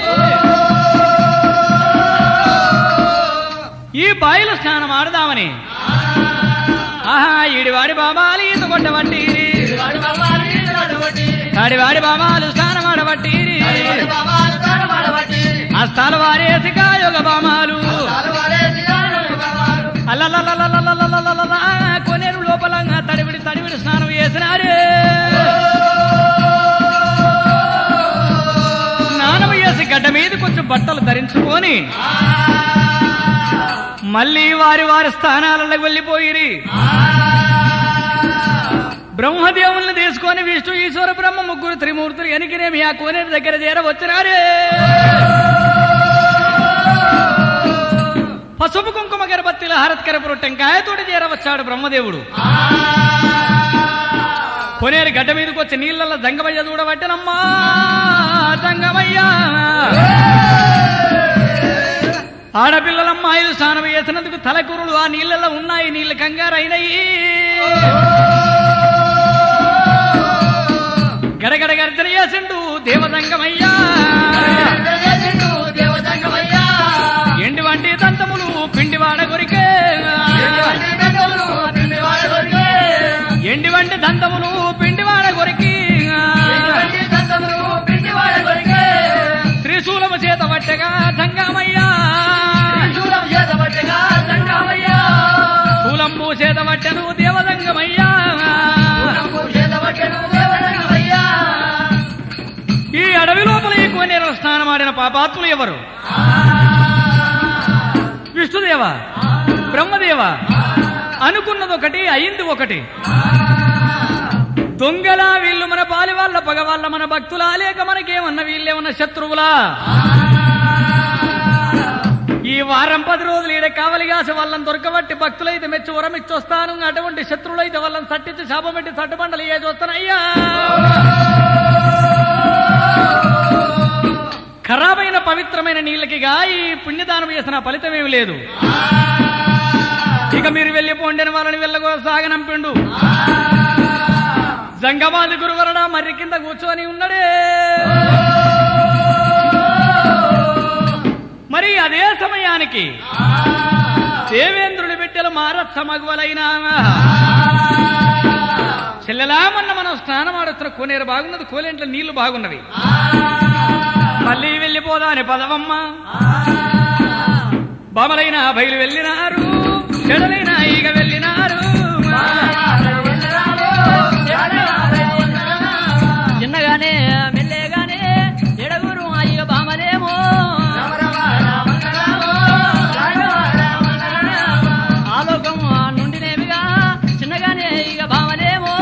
ఈ బాయిలో స్నానం ఆడదామని ఆహా ఈడివాడి బాబాలి ఈత కొట్టబట్టి తాడివాడి బామాలు స్నానమాడబట్టి అస్తాలు వారేసి కాయోగ బామాలు అల్లల్లల్లల్లల్లల్లల్లల్లల్ల, కొనేరు లోపల తడివిడి తడివిడి స్నానం చేసినారే స్నానం చేసి గడ్డ మీద కొంచెం బట్టలు ధరించుకొని మళ్ళీ వారి వారి స్థానాలకు వెళ్ళిపోయిరి బ్రహ్మదేవుల్ని తీసుకొని విష్ణు ఈశ్వర బ్రహ్మ ముగ్గురు త్రిమూర్తులు ఎనికినేమి ఆ కోనేరు దగ్గర చేర వచ్చినారే పసుపు కుంకుమ గరబత్తిల హరత్కరపురు టెంకాయతోటి చేరవచ్చాడు బ్రహ్మదేవుడు కొనేరు గడ్డ మీదకి వచ్చి నీళ్ళల్లో జంగమయ్య చూడబట్టనమ్మా జంగమయ్యా ఆడపిల్లలమ్మాయిలు స్నానం చేసినందుకు తలకూరులు ఆ నీళ్ళలో ఉన్నాయి నీళ్ళు కంగారైనయి గడగడ గర్జన చేసిండు దేవదంగమయ్యా ఎండి వంటి దంతములు పిండివాడ కొరికే ఎండి వంటి దంతములు పిండివాడ కొరికి త్రిశూలము చేత పట్టగా దంగమయ్యా శూలంబు చేత పట్టను దేవదంగమయ్యా ఈ అడవి లోపల ఈ కోనేరు స్నానమాడిన పాపాత్ములు ఎవరు విష్ణుదేవ బ్రహ్మదేవ అనుకున్నది ఒకటి అయింది ఒకటి దొంగలా వీళ్ళు మన పాలి వాళ్ళ పగ వాళ్ళ మన భక్తులా లేక మనకేమన్నా వీళ్ళేమన్నా శత్రువులా ఈ వారం పది రోజులు ఈడ కావలిగాసి వాళ్ళని దొరకబట్టి భక్తులైతే మెచ్చి వరమిచ్చొస్తాను అటువంటి శత్రువులైతే వాళ్ళని సట్టించి శాపం పెట్టి సట్టుబండలు ఏ చూస్తానయ్యా ఖరాబైన పవిత్రమైన నీళ్ళకిగా ఈ పుణ్యదానం చేసిన ఫలితం ఏమి లేదు ఇక మీరు వెళ్ళిపోండిన వాళ్ళని వెళ్ళగో సాగనంపిండు జంగమాది గురువరడ మర్రి కింద కూర్చొని ఉన్నాడే మరి అదే సమయానికి దేవేంద్రుడి బిడ్డలు మారత్స మగువలైన చెల్లెలామన్న మనం స్నానం ఆడుతున్న కోనేరు బాగున్నది కోలేంట్లో నీళ్లు బాగున్నవి మళ్ళీ వెళ్ళిపోదాని పదవమ్మ బామలైన బయలు వెళ్ళినారు చెడలైన ఈగ వెళ్ళినారు చిన్నగానే మెల్లేగానే ఎడగురు అయ్య బామలేమో ఆలోకం నుండినేమిగా చిన్నగానే ఇక బామలేమో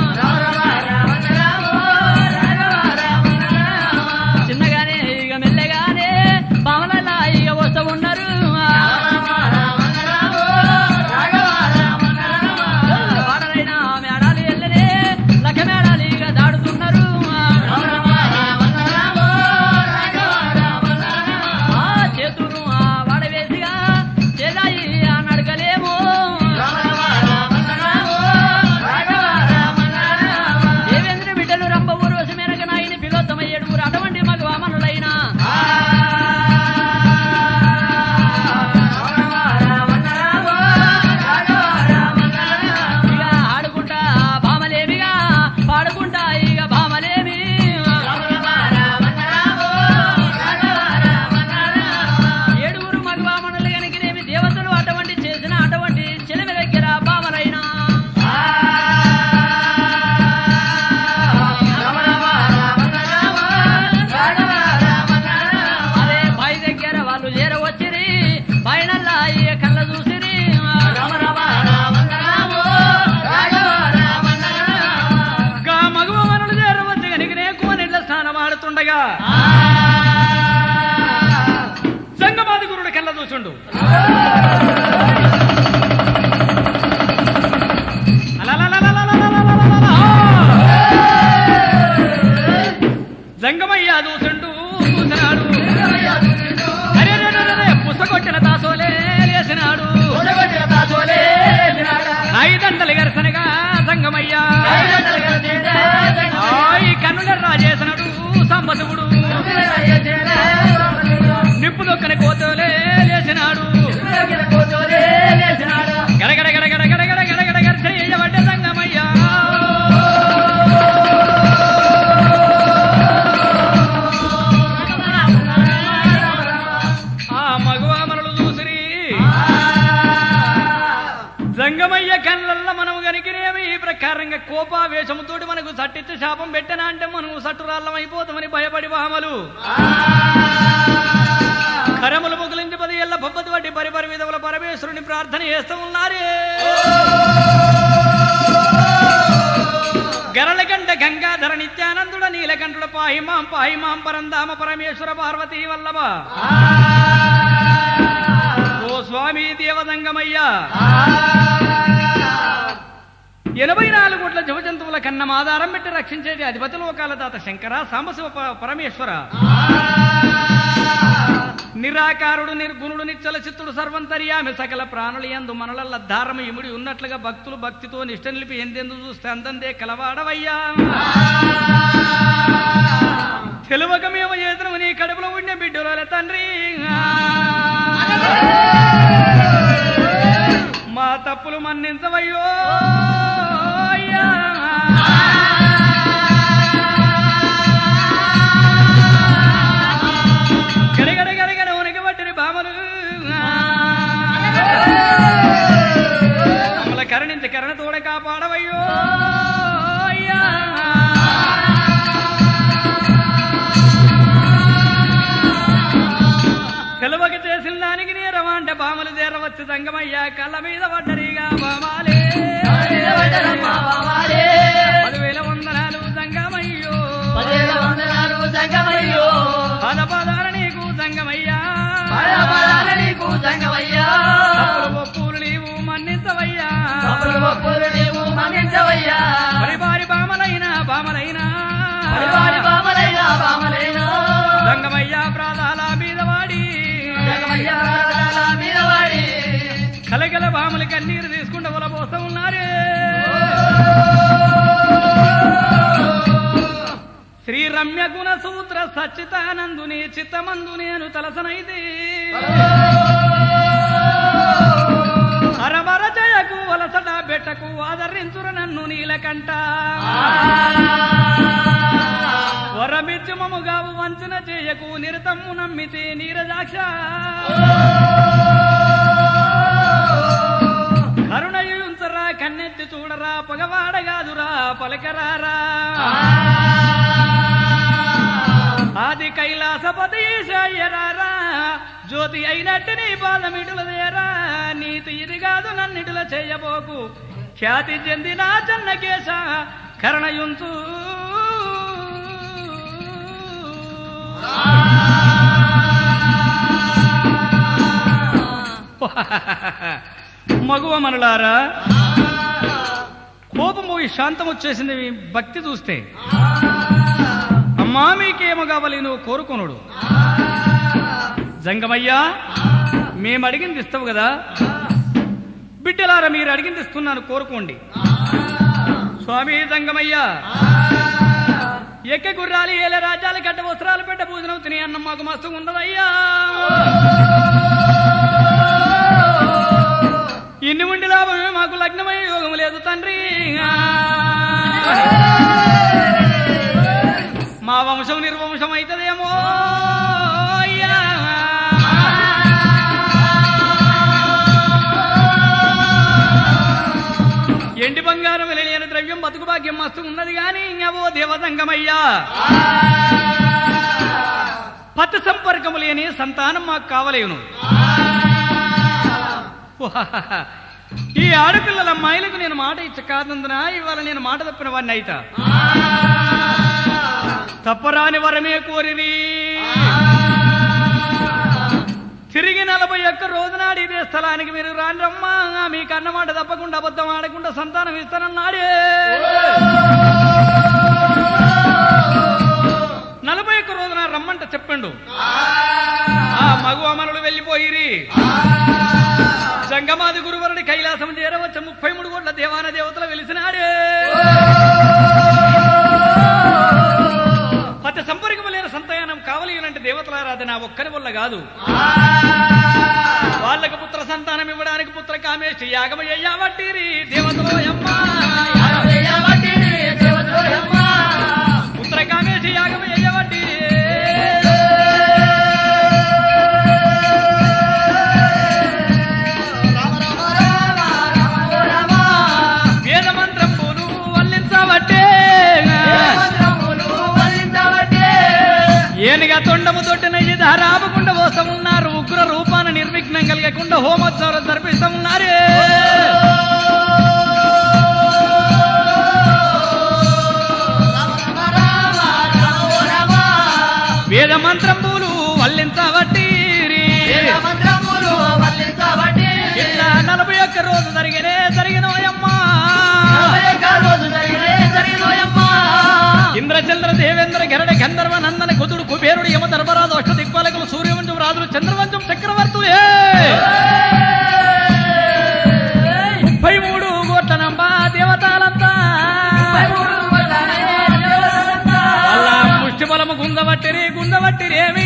చిన్నగానే ఇక మెల్లగానే బామలలా ఇక వస్తూ ఉన్నారు వాడలైనా మేడాలు ఎల్లనే లక్క మేడాలు ఇక దాడుతున్నారు ఆ చేతులు ఆ వాడవేసిగా చేదాయి ఆ నడకలేమో దేవేంద్ర బిడ్డలు రంభ ఊర్వశి మేనక నాయని పిలోత్తమ ఏడుగురు అటువంటి మగవామనులైనా ఇక ఆడుకుంటా భామలేమిగా పాడుకుంటా ఇక భామలేమి ఏడుగురు మగవామనులు కనుకనేమి దేవతలు అటువంటి చేసిన అటువంటి చెలిమి దగ్గర భామలైనా అదే బాయి దగ్గర వాళ్ళు చేర వచ్చిరి పైనల్లా ఇక కళ్ళ చూసిరి గా మగవమనులు చేరవచ్చు కనుకనే కోనెడ్ల స్నానం ఆడుతుండగా సంగమాది గురుడు కళ్ళ చూసుండు అలలలలలలలలలలలల. జంగమయ్య చూసుండు చూసినాడు అరే రే రే రే, పుసగొట్టిన దాసోలే లేసినాడు ఐదండలు గరసనగా సంగమయ్య ఆయి కన్నుల రాజేసనడు సంబశుడు ప్రకారంగా కోపావేశముతోటి మనకు సట్టిచ్చ శాపం పెట్టనా అంటే మనం సట్టురాళ్ళం అయిపోతామని భయపడి వామలు కరములు ముగులించి పది ఏళ్ళ పబ్బతి వడ్డి పరిపరి విధముల పరమేశ్వరుని ప్రార్థన చేస్తూ ఉన్నారే గరళగండ గంగాధర నిత్యానందుడ నీలకంఠుడ పాహిమాం పాహిమాం పరంధామ పరమేశ్వర పార్వతీ వల్లభ ఓ స్వామి దేవదంగమయ్యా ఎనభై నాలుగు కోట్ల జంతువుల కన్నం ఆధారం పెట్టి రక్షించేది అధిపతి లోకాల దాత శంకర సాంబశివ ప- పరమేశ్వర నిరాకారుడు నిర్గుణుడు నిచ్చల చిత్తుడు సర్వంతర్యామి సకల ప్రాణులు ఎందు మనలల్ల ధారమ ఇముడి ఉన్నట్లుగా భక్తులు భక్తితో నిష్ట నిలిపి ఎందెందు చూస్తే అందందే కలవాడవయ్యా తెలువకమేమో చేతనము నీ కడుపులో ఉండే బిడ్డల తండ్రి మా తప్పులు మన్నించవయ్యో అయ్యా. గడగడ గడగడ ఉనికి పట్టిన బామలు మమ్మల్ని కరుణించి కరుణ తోడ కాపాడవయ్యో అయ్యా. సెలవక చేసిన దానికి నీరమంటే బామలు చేరవచ్చు సంగమయ్యా కళ్ళ మీద పడ్డరిగా బామాలే పదివేల వందనాలు సంగమయ్యో పద పదాల నీకు సంగమయ్యా తప్పులు ఒప్పులు నీవు మన్నించవయ్యా మరి వారి బామలైనా బామలైనా సంగమయ్యా ప్రాదాల మీద వాడి కలగల బామల కన్నీరు తీసుకుంటూ వల పోస్తూ ఉన్నారే శ్రీ రమ్య గుణ సూత్ర సచ్చితానందుని చిత్తమందు నేను తలసనైతే హరమర జయకు వలసట బెట్టకు ఆదరించుర నన్ను నీలకంట వరమిచ్చు మముగావు వంచన చేయకు నిరతమ్ము నమ్మితే నీరజాక్ష కరుణయుంచరా కన్నెత్తి చూడరా పగవాడగాదురా పలకరారా ఆది కైలాసపతి ఈశాయ్యరారా జ్యోతి అయినట్టు నీ పాదమిటులదేరా నీతి ఇది కాదు నన్నిటుల చేయబోకు ఖ్యాతి చెందిన చెన్నకేశ కరణయుంచు మగువ మనులారా కోపం పోయి శాంతం వచ్చేసింది మీ భక్తి చూస్తే అమ్మా మీకేమో కావాలి నువ్వు కోరుకోనుడు జంగమయ్యా మేము అడిగింది ఇస్తావు కదా బిడ్డలారా మీరు అడిగింది ఇస్తున్నాను కోరుకోండి స్వామి జంగమయ్యా ఎక్క గుర్రాలు ఏల రాజ్యాలు గడ్డ వస్త్రాలు పెట్ట పూజనం తిని అన్నం మాకు మస్తు ఉండదయ్యా ఇన్ని ఉండి లాభమే మాకు లగ్నమయ్యే యోగం లేదు తండ్రి మా వంశం నిర్వంశం అవుతుందేమో అయ్యా. ఎండి బంగారం వెలలేని ద్రవ్యం బతుకు భాగ్యం మస్తు ఉన్నది గాని ఇంకవో దేవతంగమయ్యా పట్టు సంపర్కము లేని సంతానం మాకు కావలేను ఈ ఆడపిల్లల అమ్మాయిలకు నేను మాట ఇచ్చ కాదందున ఇవాళ నేను మాట తప్పిన వాడిని అయితా తప్పరాని వరమే కోరిరి తిరిగి నలభై ఒక్క రోజు నాడు ఇదే స్థలానికి మీరు రాని రమ్మా మీకు అన్నమాట తప్పకుండా అబద్ధం ఆడకుండా సంతానం ఇస్తానన్నాడే నలభై ఒక్క రోజున రమ్మంట చెప్పండు ఆ మగు అమరులు వెళ్ళిపోయిరి జంగమాది గురువరుడి కైలాసం చేరవచ్చ ముప్పై మూడు కోట్ల దేవాన దేవతలు వెలిసినాడే పతి సంపర్కములైన సంతానం కావలి అంటే దేవతలారాధన నా ఒక్కరి వల్ల కాదు వాళ్ళకు పుత్ర సంతానం ఇవ్వడానికి పుత్ర కామేష్టి యాగమ అయ్యావట్టిరి దేవతలో అమ్మా పుత్ర కామేష్టి యాగమ అయ్యవట్టి వేద మంత్రం పోలు చంద్ర దేవేంద్ర గరడ గంధర్వ నందన కుదుడు కుబేరుడు యమ ధర్మరాజు అష్ట దిక్పాలకులు సూర్యవంశం రాజులు చంద్రవంశం చక్రవర్తులే ముప్పై మూడు కోట్ల నంబ దేవతాలంతా వాళ్ళ ముష్టి బలము గుందబట్టిరి గుందబట్టిరేమి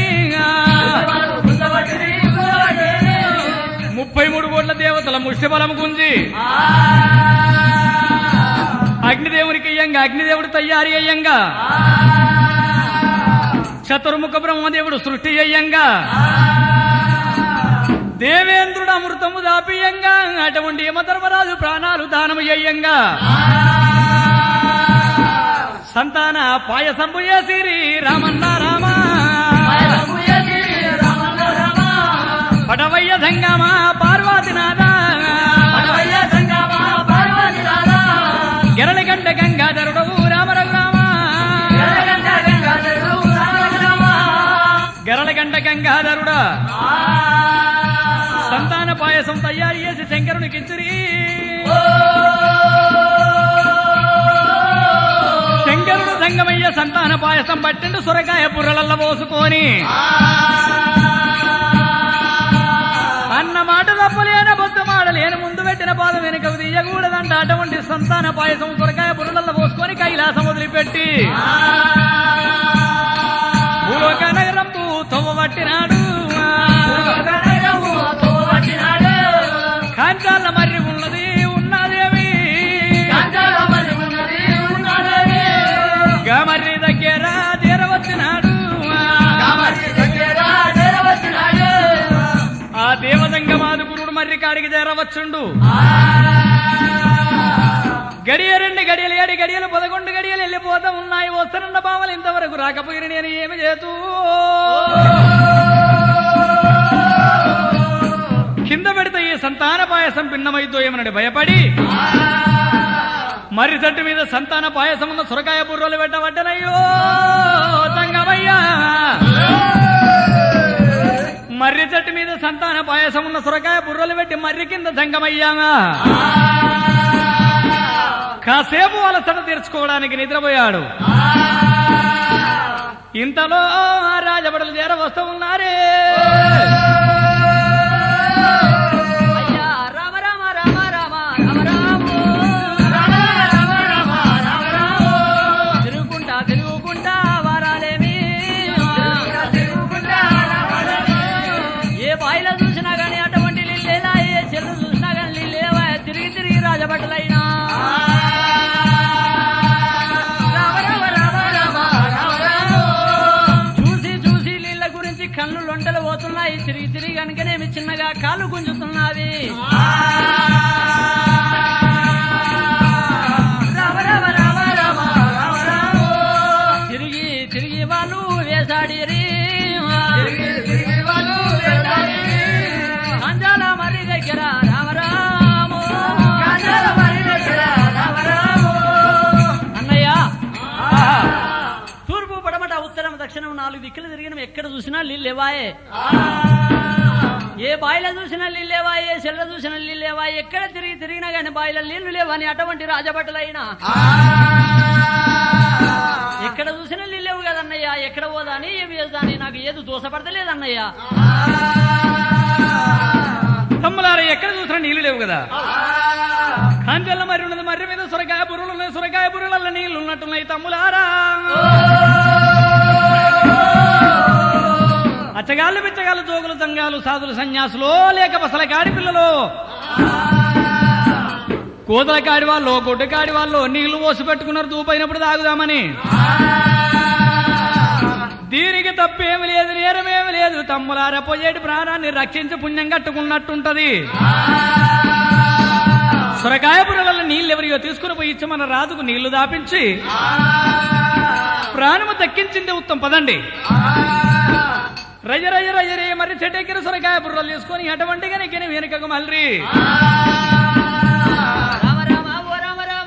ముప్పై మూడు కోట్ల దేవతల ముష్టి బలము గుంజి అగ్నిదేవునికి అయ్యంగా అగ్నిదేవుడు తయారీ అయ్యంగా చతుర్ముఖ బ్రహ్మదేవుడు సృష్టి అయ్యంగా దేవేంద్రుడు అమృతము దాపియంగా అటువంటి యమధర్మరాజు ప్రాణాలు దానము అయ్యంగా సంతాన పాయసంబు చేసిరి రామన్న రామ పడవయ్య సంగమా పార్వతినాథ గెరళగంట గంగాధరుడు రామ రఘురామ గెరళగంట గంగాధరుడా సంతాన పాయసం తయారు చేసి శంకరునికి ఇచ్చిరి శంకరుడు సంగమయ్య సంతాన పాయసం పట్టిండు సొరకాయ బుర్రలల్ల పోసుకొని అన్న మాట తప్పలేన బొద్దు మాడలేని ముందు పెట్టిన పాదం వెనుక తీయకూడదంట అటువంటి సంతాన పాయసం సొరకాయ బుర్రలల్ల పోసుకొని కైలాసం వదిలిపెట్టి భూలోక నగరంపు తొవ్వ పట్టినాడు కాంచాల మర్రి ఉన్నది ఉన్నదేమి గమర్రి దగ్గర తీరవచ్చినాడు ఆ దేవదంగమాదు గురుడు మర్రి కాడికి చేరవచ్చుండు గడియ రెండు గడియలు ఏడు గడియలు పదకొండు గడియలు వెళ్ళిపోతా ఉన్నాయి వస్తున్న బావలు ఇంతవరకు రాకపోయిన నేను ఏమి చేతూ కింద పెడితే ఈ సంతాన పాయసం భిన్నమైద్దో ఏమనని భయపడి మర్రి చెట్టు మీద సంతాన పాయసం ఉన్న సొరకాయ బుర్రలు పెట్టబట్టనయ్యో తంగమయ్యా మర్రి చెట్టు మీద సంతాన పాయసం ఉన్న సొరకాయ బుర్రలు పెట్టి మర్రి కింద జంగమయ్యాగా కాసేపు అలసట తీర్చుకోవడానికి నిద్రపోయాడు ఇంతలో ఆ రాజబడులు చేర వస్తూ ఉన్నారే అయ్యా రామ రామ రామ రామ రామ రామ తిరుగుకుంటా తిరుగుకుంటా వారాలేమి ఏ బాయిలో చూసినా గానీ అటువంటి లిల్లేలా ఏ చెల్లు చూసినా గానీ లిల్లేవా తిరిగి తిరిగి రాజభటులైనా రామ రామ రామ రామ రామ రామ చూసి చూసి నీళ్ళ గురించి కళ్ళు లొంటలు పోతున్నాయి తిరిగి తిరిగి కనుకనేమి చిన్నగా కాళ్ళు గుంజుతున్నావి రామ రామ రామ రామ రామ రామ తిరిగి తిరిగి వాళ్ళు వేసాడిరి కంజాల మరి దగ్గర రామ రామ అన్నయ్య తూర్పు పడమట ఉత్తరం దక్షిణం నాలుగు దిక్కులు తిరిగిన ఎక్కడ చూసినా నీళ్ళేవాయే ఏ బాయిల చూసినా నీళ్ళేవాయే చెల్ల చూసినా నీళ్ళేవాయే ఎక్కడ తిరిగి తిరిగినా గాని బాయిల నీళ్లు లేవని అటువంటి రాజభటులైనా ఎక్కడ చూసినా నీళ్ళేవు కదన్నయ్య ఎక్కడ పోదాని ఏమి చేద్దాని నాకు ఏది దోసపడతలేదన్నయ్య తమ్ములారా ఎక్కడ చూసినా నీళ్లు లేవు కదా కాంచెల్ల మర్రి ఉన్నది మర్రి మీద సొరకాయ బుర్రలు ఉన్నాయి సొరకాయ బుర్రల నీళ్లు ఉన్నట్టున్నాయి తమ్ములారా అచ్చగాళ్ళు బిచ్చగాళ్ళు జోగులు తంగాలు సాధులు సన్యాసులు లేక బసల కాడి పిల్లలు కోతల కాడి వాళ్ళు గుడ్డ కాడి వాళ్ళు నీళ్లు పోసి పెట్టుకున్నారు దూపైనప్పుడు తాగుదామని దీనికి తప్పేమి లేదు నేరమేమి లేదు తమ్ములార పోయేటి ప్రాణాన్ని రక్షించి పుణ్యం కట్టుకున్నట్టుంటది సొరకాయ వల్ల నీళ్ళు ఎవరియో తీసుకుని పోయి ఇచ్చి మన రాజుకు నీళ్లు దాపించి ప్రాణము దక్కించింది ఉత్తమ పదండి రజ రజ రజ రే మరి చెట్టెక్కిన సొరకాయ బుర్రలు తీసుకొని అటువంటిగా నెక్కిన వెనుకకు మళ్ళీ రామ రామ ఓ రామ రామ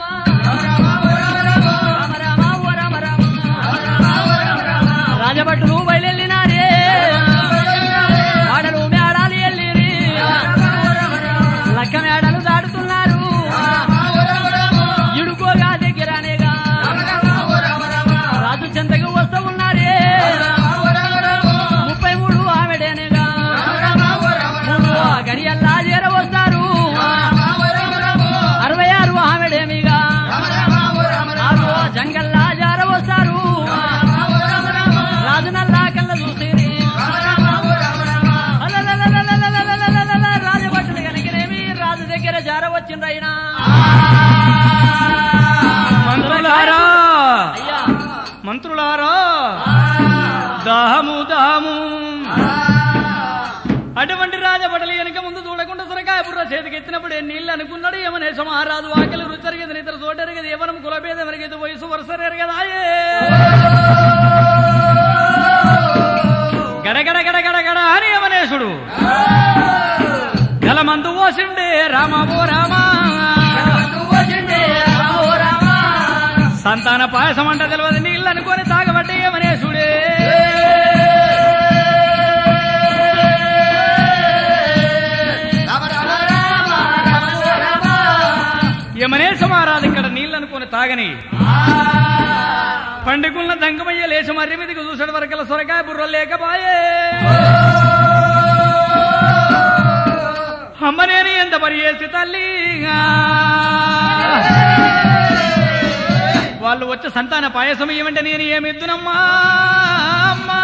రామ రామ ఓ రామ రామ రాజభటులు బయలునారే ఆడలు మేడాలు ఎల్లిరి లక్క మేడలు దాడుతున్నారు ఇడుకోగా దగ్గరనేగా రాజు చేతికి ఎత్తినప్పుడు నీళ్ళు అనుకున్నాడు యమనేశ మహారాజు ఆకలి రుచరిగేది నిద్ర చోటరిగేది ఎవరం కులభేదం ఎరగేది వయసు వరుస ఎరగదాయే గడగడ గడగడ గడ అని యమనేశుడు గలమందు పోసిండే రామాబో రామా సంతాన పాయసం అంట తెలియదు నీళ్ళు అనుకొని తాగబట్టే యమనేశుడే యమనేశ మహారాజు ఇక్కడ నీళ్ళు అనుకొని తాగని పండుకున్న దంగమయ్య లేచి మర్రి మీదకి చూసాడు వరకల సొరకాయ బుర్ర లేకపాయే అమ్మనేని ఎంత పని చేసి తల్లి వాళ్ళు వచ్చే సంతాన పాయసం ఏమంటే నేను ఏమి ఎత్తునమ్మా అమ్మా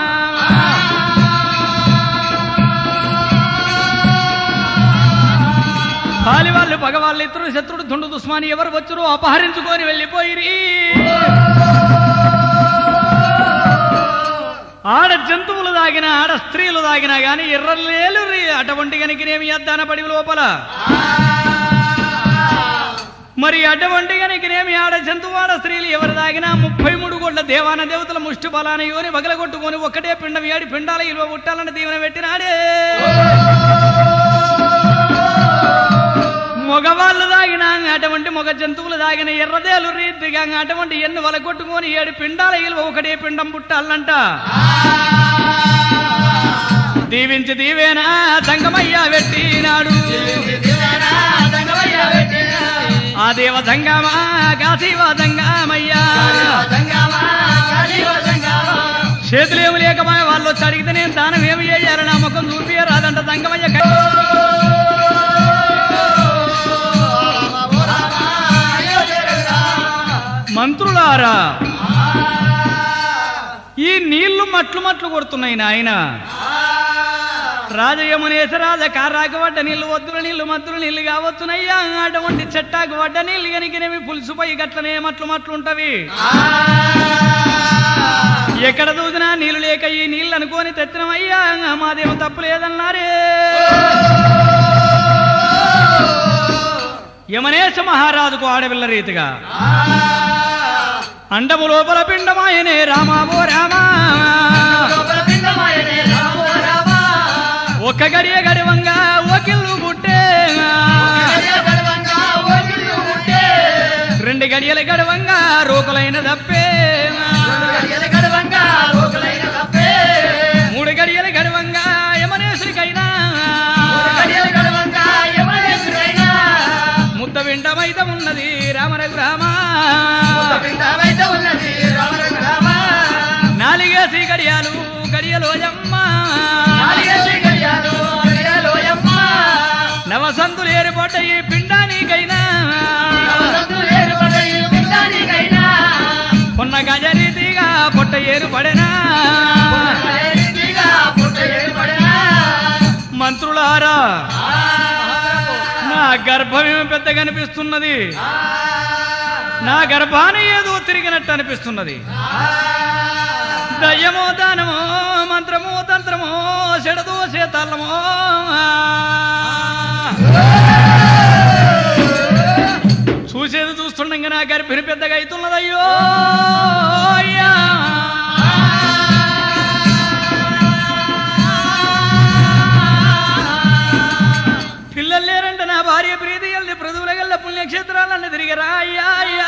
పాలి వాళ్ళు పగవాళ్ళు ఇద్దరు శత్రుడు తుండు దుస్మాని ఎవరు వచ్చురు అపహరించుకొని వెళ్ళిపోయిరి ఆడ జంతువులు దాగిన ఆడ స్త్రీలు దాగినా గాని ఎర్రలేలు అటువంటి గనికినేమి అద్దాన పడి లోపల మరి అటువంటి గనికినేమి ఆడ జంతువు ఆడ స్త్రీలు ఎవరు దాగినా ముప్పై మూడు కోట్ల దేవాన దేవతల ముష్టి బలాన యోని వగలగొట్టుకొని ఒక్కటే పిండం ఏడి పిండాల ఇలువ ఉట్టాలని దీవెన పెట్టినాడే మగవాళ్ళు దాగిన అటువంటి మగ జంతువులు దాగిన ఎర్రదేలు రీతిగా అటువంటి ఎన్ను వలగొట్టుకొని ఏడు పిండాల ఇలువ ఒకటే పిండం పుట్టాలంట దీవించి దీవేనా దంగమయ్య పెట్టినాడు ఆ దేవ దంగమా కాశీవ దంగమయ్యా చేతులేమి లేకమా వాళ్ళు వచ్చి అడిగితే నేను దానం ఏమి చేయాలి నా ముఖం చూపి రాదంట దంగమయ్య మంత్రులారా ఈ నీళ్లు మట్లు మట్లు కొడుతున్నాయి నాయన రాజయమునేస రాజ కారాకు పడ్డ నీళ్లు వద్దుల నీళ్లు మద్దుల నీళ్లు కావచ్చునయ్యా అటువంటి చెట్టాకు పడ్డ నీళ్లు కనికినవి పులుసుపై గట్లనే మట్లు మట్లు ఉంటవి ఎక్కడ చూసినా నీళ్లు లేక ఈ నీళ్లు అనుకోని తెచ్చినమయ్యా మాదేమో తప్పు లేదన్నారే యమనేశ మహారాజుకు ఆడపిల్ల రీతిగా అండము లోపల పిండమాయనే రామావో రామా ఒక్క గడియ గడివంగా ఒకిల్లు పుట్టే రెండు గడియల గడవంగా రోకులైన తప్పే మూడు గడియల గడవంగా యమనేశ్వరికైనా ముద్ద విండమైత ఉన్నది రామరఘురామా నాలుగేసి గడియాలు గడియలోయమ్మ నవసంతులు ఏర్పడ్డ ఈ పిండానికైనా కొన్న గజరీతిగా పొట్ట ఏరుపడెనా మంత్రులారా నా గర్భమేమో పెద్ద కనిపిస్తున్నది నా గర్భాన్ని ఏదో తిరిగినట్టు అనిపిస్తున్నది దయ్యమో దానమో మంత్రమో తంత్రమో చెడదో శీతాళమో చూసేది చూస్తుండగా నా గర్భిణి పెద్దగా అవుతున్నదయ్యో అయ్యా పిల్లలు లేరంట నా భార్య ప్రీతి గల్ది పృథువుల గల్ల పుణ్యక్షేత్రాలన్నీ తిరిగిరా అయ్యా అయ్యా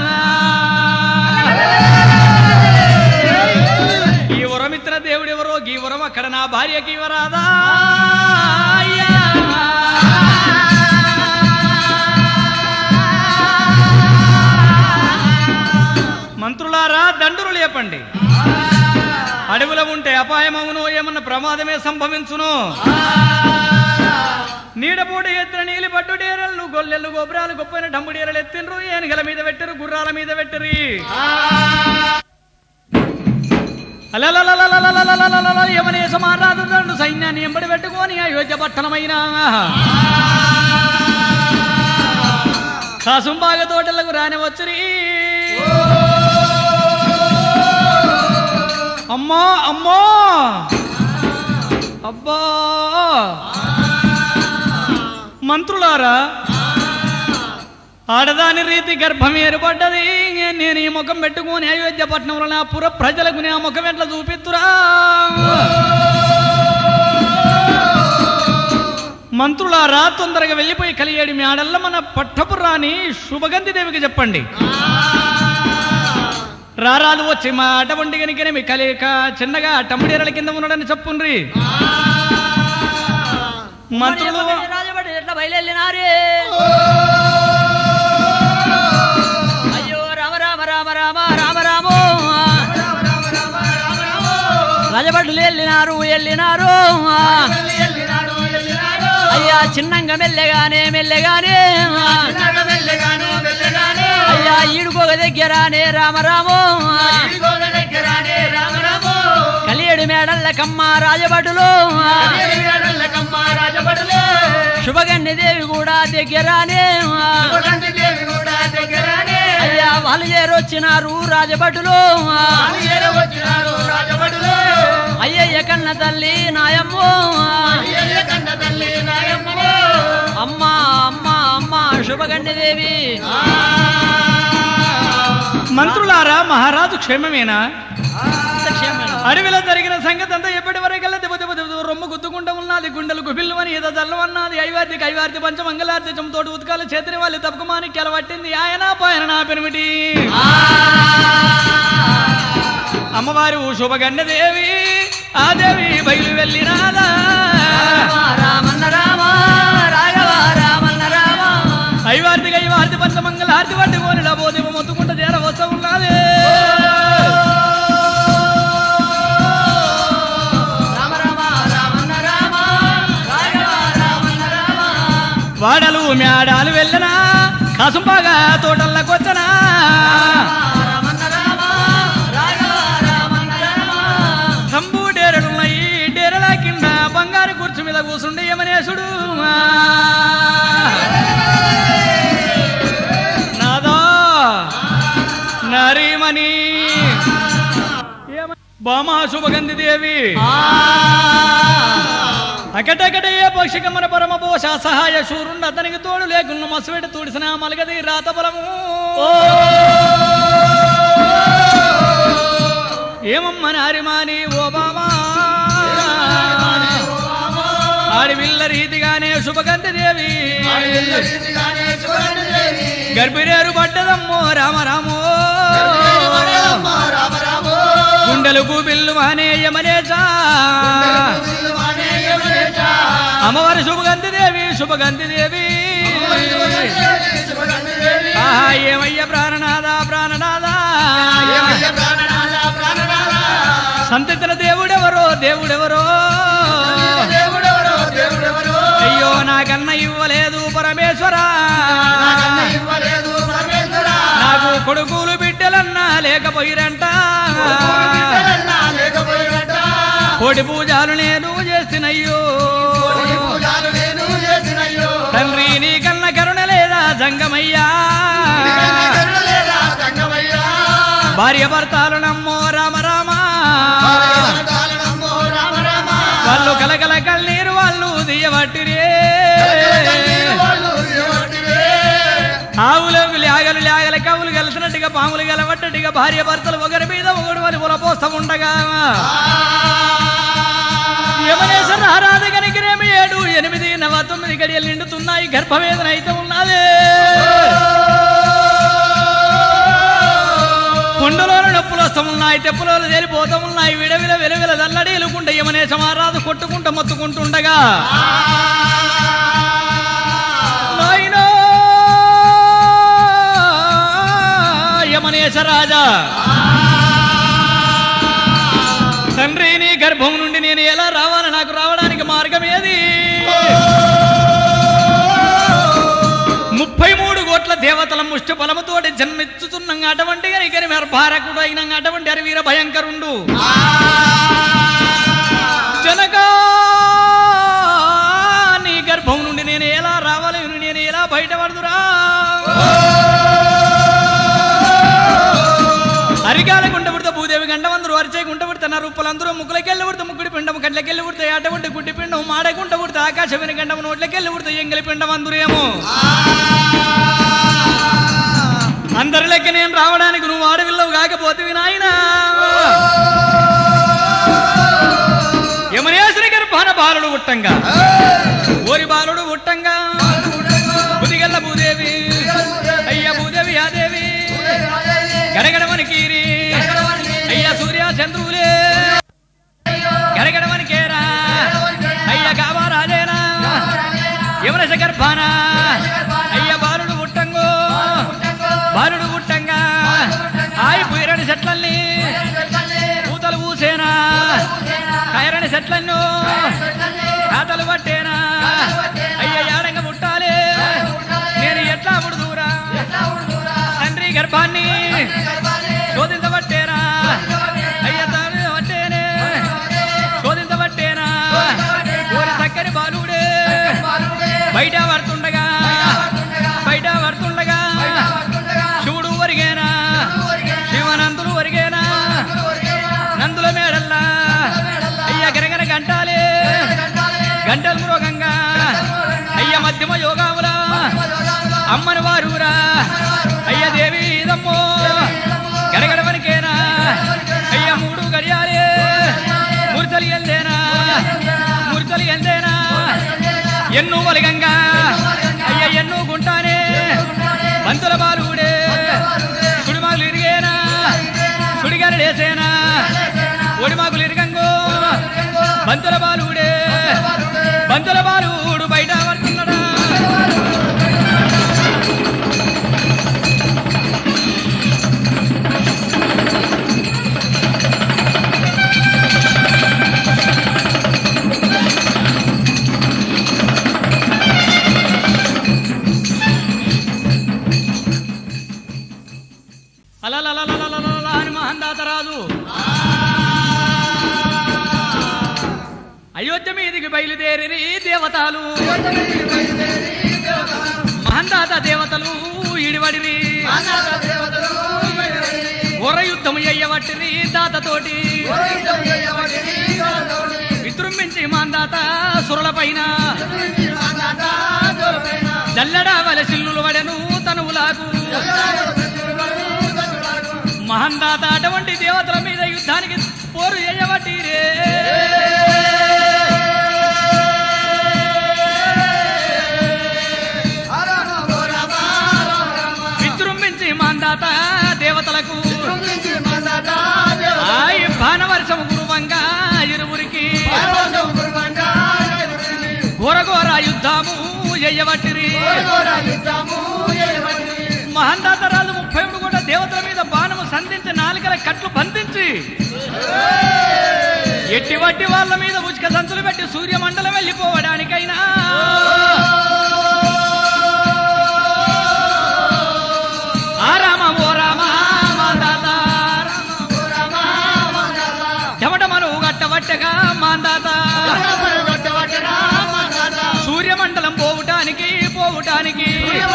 ఈ వరమిత్ర దేవుడు ఎవరో ఈ వరం అక్కడ నా భార్యకి ఇవ్వరాదా అయ్యా మంత్రులారా దండులు లేపండి అడవుల ఉంటే అపాయమవును ఏమన్నా ప్రమాదమే సంభవించును నీడపూట ఎత్తిన నీలి పట్టు డేరలు గొల్లెలు గోపురాలు గొప్పైన డంబు డేరలు ఎత్తినరు ఏనుగల మీద పెట్టరు గుర్రాల మీద పెట్టరు అలలలలలలలలలలలల యమనే సమారాధు దండు సైన్యాన్ని ఎంబడి పెట్టుకొని అయోధ్య పట్టణమైన కాసుంబాగ తోటలకు రాని వచ్చరి అమ్మా అమ్మా అబ్బా మంత్రులారా ఆడదాని రీతి గర్భం ఏర్పడ్డది నేను ఈ ముఖం పెట్టుకుని అయోధ్య పట్టణంలో నా పుర ప్రజలకు నా ముఖం ఎట్లా చూపిస్తురా మంత్రులారా తొందరగా వెళ్ళిపోయి కలియేడు మీ ఆడల్ల మన పట్టపు రాని శుభగంధి దేవికి చెప్పండి రారాదు వచ్చి మా అటువంటి గనికనే మీ కలిక చిన్నగా టమ్మడేరల కింద ఉన్నాడని చెప్పుండ్రి మంత్రులు రాజభటులు ఎట్లా బయలుదేరినారే అయ్యో రామ రామ రామ రామ రామ రామో రాజభటులు వెళ్ళినారు వెళ్ళినారు అయ్యా చిన్నంగా మెల్లగానే మెల్లగానే అయ్యా ఈడుకోగ దగ్గరానే రామరామో కలియడు మేడల్ల కమ్మ రాజభటులు శుభగండి దేవి కూడా దగ్గరానే అయ్యా వాళ్ళు చేరొచ్చినారు రాజభటులు అయ్యయ్య కన్న తల్లి నాయమ్మో అమ్మా అమ్మా అమ్మా శుభగండి దేవి మంత్రులారా మహారాజు క్షేమమేనా క్షేమం. అడవిలో జరిగిన సంగతి అంతా ఎప్పటి వరకల్లా దెబ్బ దెబ్బ దెబ్బ రొమ్ము గుద్దుకుంటూ ఉన్నది గుండెలు గుబిల్లు అని ఏదో జల్లమన్నది ఐవార్తి కైవార్తి పంచమంగళార్తి చంతోటి ఉతకాల చేతిని వాళ్ళు తప్పుకుమాని కెలవట్టింది ఆయన పాయన నా పెనిమిటి అమ్మవారు శుభగండ దేవి ఆ దేవి బయలు వెళ్ళినాదా రామన్న రామ రాఘవ రామన్న రామ ఐవార్తి కైవార్తి పంచమంగళార్తి పట్టుకొని పోతే మొత్తుకుంట చేర వస్తూ ఉన్నది రామ రామ రామన్న రామ రాఘవ రామన్న రామ వాడలు మేడాలు వెళ్ళనా కసుంబాగా తోటల్లోకొచ్చనా రామన్న రామ రాఘవ రామన్న రామ సంబు డేరలున్నాయి డేరల కింద బంగారు కుర్చీ మీద కూసుండి యమనేశుడు నాదా నరీమణి ఏమ- బామా శుభగంధి దేవి అకటకట ఏ పక్షికమ్మన పరమ పోష సహాయ శూరుండు అతనికి తోడు లేకున్న మసువెట తుడిసిన మలగది రాత బలము ఏమమ్మ నారిమాని ఓ బామా ఆడివిల్ల రీతిగానే శుభగంధి దేవి గర్భిరేరు పడ్డదమ్మో రామ రామో గుండెలకు బిల్లు మానేయమనేజా అమ్మవారి శుభగంధి దేవి శుభగంధి దేవి ఆహా ఏమయ్య ప్రాణనాథ ప్రాణనాథ సంతతిన దేవుడెవరో దేవుడెవరో అయ్యో నాకన్న ఇవ్వలేదు పరమేశ్వరా నాకు కొడుకులు బిడ్డలన్నా లేకపోయిరంట కోటి పూజలు నేను చేసినయ్యో తండ్రి నీ కన్న కరుణ లేదా జంగమయ్యా భార్య భర్తలు నమ్మో రామ రామ వాళ్ళు కలకల కన్నీరు వాళ్ళు దియబట్టిరే ఆవులకు లేగలు లేగల కవులు కలిసినట్టుగా పాములు గలబట్టట్టుగా భార్య భర్తలు ఒకరి మీద ఒకడు వారి పొలపోస్తం ఉండగా యమనేశ్వర ఆరాధ కనికిరేమి ఏడు ఎనిమిది నవ తొమ్మిది గడియలు నిండుతున్నాయి గర్భవేదన అయితే ఉన్నది కుండలోని నొప్పులు వస్తున్నాయి తెప్పులోలు తేలిపోతూ ఉన్నాయి విడవిల వెలువిల దల్లడీలుకుంట యమనేశం ఆరాధ కొట్టుకుంట మొత్తుకుంటుండగా నాయనా యమనేశ రాజా తండ్రి నీ గర్భం నుండి నేను ఎలా రావాలి నాకు రావడానికి మార్గం ఏది ముప్పై మూడు కోట్ల దేవతల ముష్టి బలముతోటి జన్మించుతున్న అటువంటి గని మేర భారకుడు అయిన అటువంటి అరివీర భయంకరుండు జనకా నీ గర్భం నుండి నేను ఎలా రావాలి నేను ఎలా బయటపడుదురా అరికాల గుంట పుడితే భూదేవి గంట అందరూ అరిచే గుంట పుడితే నా రూపాయలు అందరూ ముక్కులకెళ్ళి పుడితే ముక్కుడి పిండం కళ్ళకెళ్ళి పుడితే అటువంటి గుడ్డి పిండం పిండం మాడకుంట పుడితే ఆకాశమైన గండం నోట్లకెళ్ళి పుడితే ఎంగలి పిండం అందురేమో అందరి లెక్క నేను రావడానికి నువ్వు ఆడవిల్లవు కాకపోతే నాయనా యమనేశ్వరి గర్భాన బాలుడు ఉట్టంగా ఓరి బాలుడు ఉట్టంగా బుదిగల్ల భూదేవి అయ్య భూదేవి ఆదేవి గడగడమని కీరి అయ్య సూర్య చంద్రులే గడగడమని కేరా అయ్య కావారాజేనా యమనశ గర్భాన అయ్య బాలుడు ఉట్టంగో బాలుడు ఉట్టంగా ఆయి పుయరని చెట్లల్ని పూతలు పూసేనా కైరని చెట్లన్నో కాతలు పట్టేనా అయ్య యాడంగా పుట్టాలి నేను ఎట్లా పుడుదూరా తండ్రి గర్భాన్ని శోధించబట్టేనా అయ్య తాను పట్టేనే శోధించబట్టేనా ఓరి చక్కని బాలుడే బయట పడుతుండగా బయట పడుతుండగా శివుడు వరిగేనా శివనందులు వరిగేనా నందుల మేడల్లా అయ్య గనగన గంటాలే గంటలు మృగంగా అయ్య మధ్యమ యోగాముల అమ్మని వారురా అయ్య దేవి ఇదమ్మో గడగడవనికేనా అయ్య మూడు గడియాలే మురితలు ఎందేనా మురితలు ఎందేనా ఎన్ను వలగంగా అయ్య ఎన్ను గుంటానే పంతుల బాలుడే సుడిమాగులు ఇరిగేనా సుడిగారడేసేనా ఒడిమాగులు ఇరిగంగో బంతుల బాలుడే బంతుల బాలుడు బయట పడుతున్నాడా అలలలలలలలల అని మహందాత రాజు అయోధ్య మీదికి బయలుదేరి దేవతలు మహందాత దేవతలు ఇడివడిరి ఘోర యుద్ధము అయ్యవట్టిరి దాతతోటి విజృంభించి మాందాత సురల పైన జల్లడా వల సిల్లులు వడెను తనువులాగు మహందాత అటువంటి దేవతల మీద యుద్ధానికి పోరు చేయబట్టిరే విజృంభించి మాందాత దేవతలకు ఆయి బాణవర్షం గురువంగా ఇరువురికి ఘోర ఘోర యుద్ధము చేయబట్టిరి మహందాత రాజు ముప్పై మూడు కూడా దేవతల మీద బాణము సంధించి నాలుకల కట్లు బంధించి ఎట్టి వట్టి వాళ్ళ మీద ఉచిక సంచులు పెట్టి సూర్యమండలం వెళ్ళిపోవడానికైనా ఆ రామ ఓ రామ మాందాత చెమటమను గట్టబట్టగా మాందాత సూర్యమండలం పోవటానికి పోవటానికి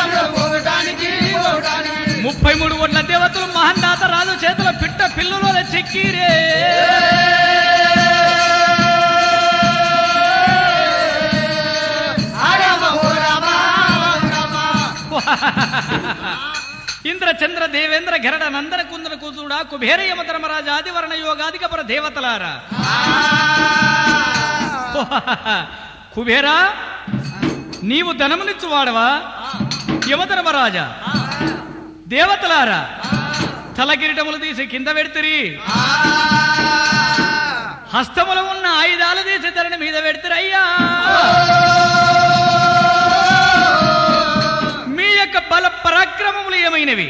ముప్పై మూడు కోట్ల దేవతలు మహందాత రాజు చేతుల పిట్ట పిల్లులో చెక్కిరే ఇంద్ర చంద్ర దేవేంద్ర గరడ నందన కుందన కూతుడా కుబేర యమ ధర్మరాజ ఆదివర్ణ యోగాదిక పర దేవతలారా కుబేరా నీవు ధనమునిచ్చు వాడవా యమధర్మరాజా దేవతలారా తలకిరీటములు తీసి కింద పెడితిరి హస్తములు ఉన్న ఆయుధాలు తీసి తలని మీద పెడితిరి అయ్యా మీ యొక్క బల పరాక్రమములు ఏమైనవి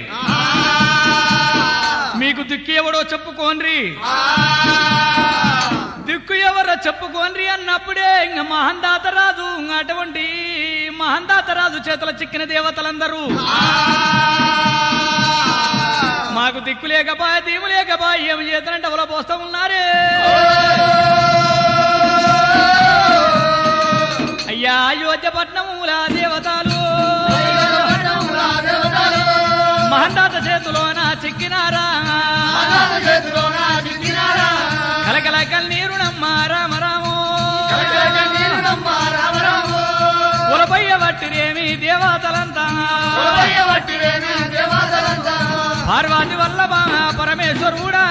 మీకు దిక్కు ఎవడో చెప్పుకోండ్రి దిక్కు ఎవరో చెప్పుకోండ్రి అన్నప్పుడే ఇంక మహందాత రాజు ఇంక అటువంటి మహందాత రాజు చేతుల చిక్కిన దేవతలందరూ మాకు దిక్కు లేకపాయ దీము లేకపాయ ఏమి చేతనంటే ఎవరో పోస్తా ఉన్నారే అయ్యా అయోధ్యపట్నముల దేవతలు మహందాత చేతిలోన చిక్కినారా కలకల కన్నీరు నమ్మ రామ రామో పార్వతి వల్లభ పరమేశ్వరుడా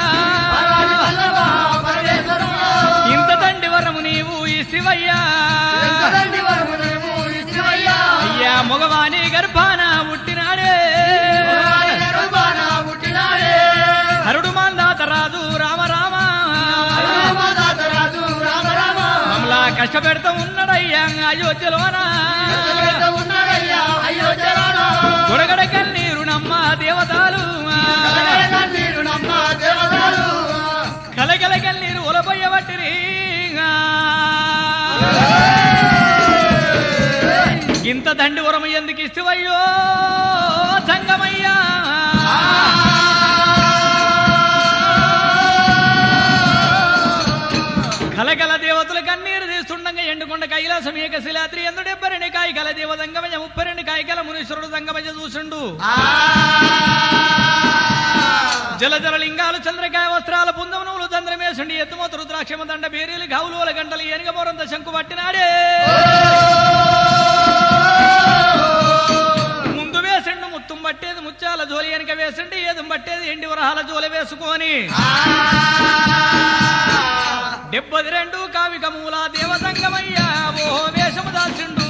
ఇంత తండ్రి వరము నీవు ఇస్తివయ్యా అయ్యా మగవాణి గర్భాన పుట్టినాడే హరుడు మాందాత రాజు రామ రామ మమ్మలా కష్టపెడతా ఉన్నాడయ్యా అయోధ్యలోనా గొడగడ కన్నీరు నమ్మ దేవతలు కలగల కన్నీరు ఒలపోయబట్టిరి ఇంత దండి వరము ఎందుకు ఇస్తువయ్యో సంగమయ్యా కలగల దేవతలు కన్నీరు తీస్తుండగా ఎండుకొండ కైలాసం ఏకశిలాద్రి ఎందు డెబ్బరిని కాయగల దేవ సంగమయ ముప్పరిని కాయగల మునీశ్వరుడు సంగమయ చూసిండు జలజల లింగాలు చంద్రకాయ వస్త్రాల పుందమునులు చంద్రమేసుండి ఎత్తుమోత రుద్రాక్షమ దండ బేరీలు గౌలుల గంటలు ఏనుగమోరంత శంకు పట్టినాడే ముందు వేసిండు ముత్తుం పట్టేది ముత్యాల జోలి వెనక వేసిండి ఏది పట్టేది ఎండి వరహాల జోలి వేసుకొని డెబ్బది రెండు కావిక మూల దేవతంగమయ్యా ఓ వేషము దాల్చిండు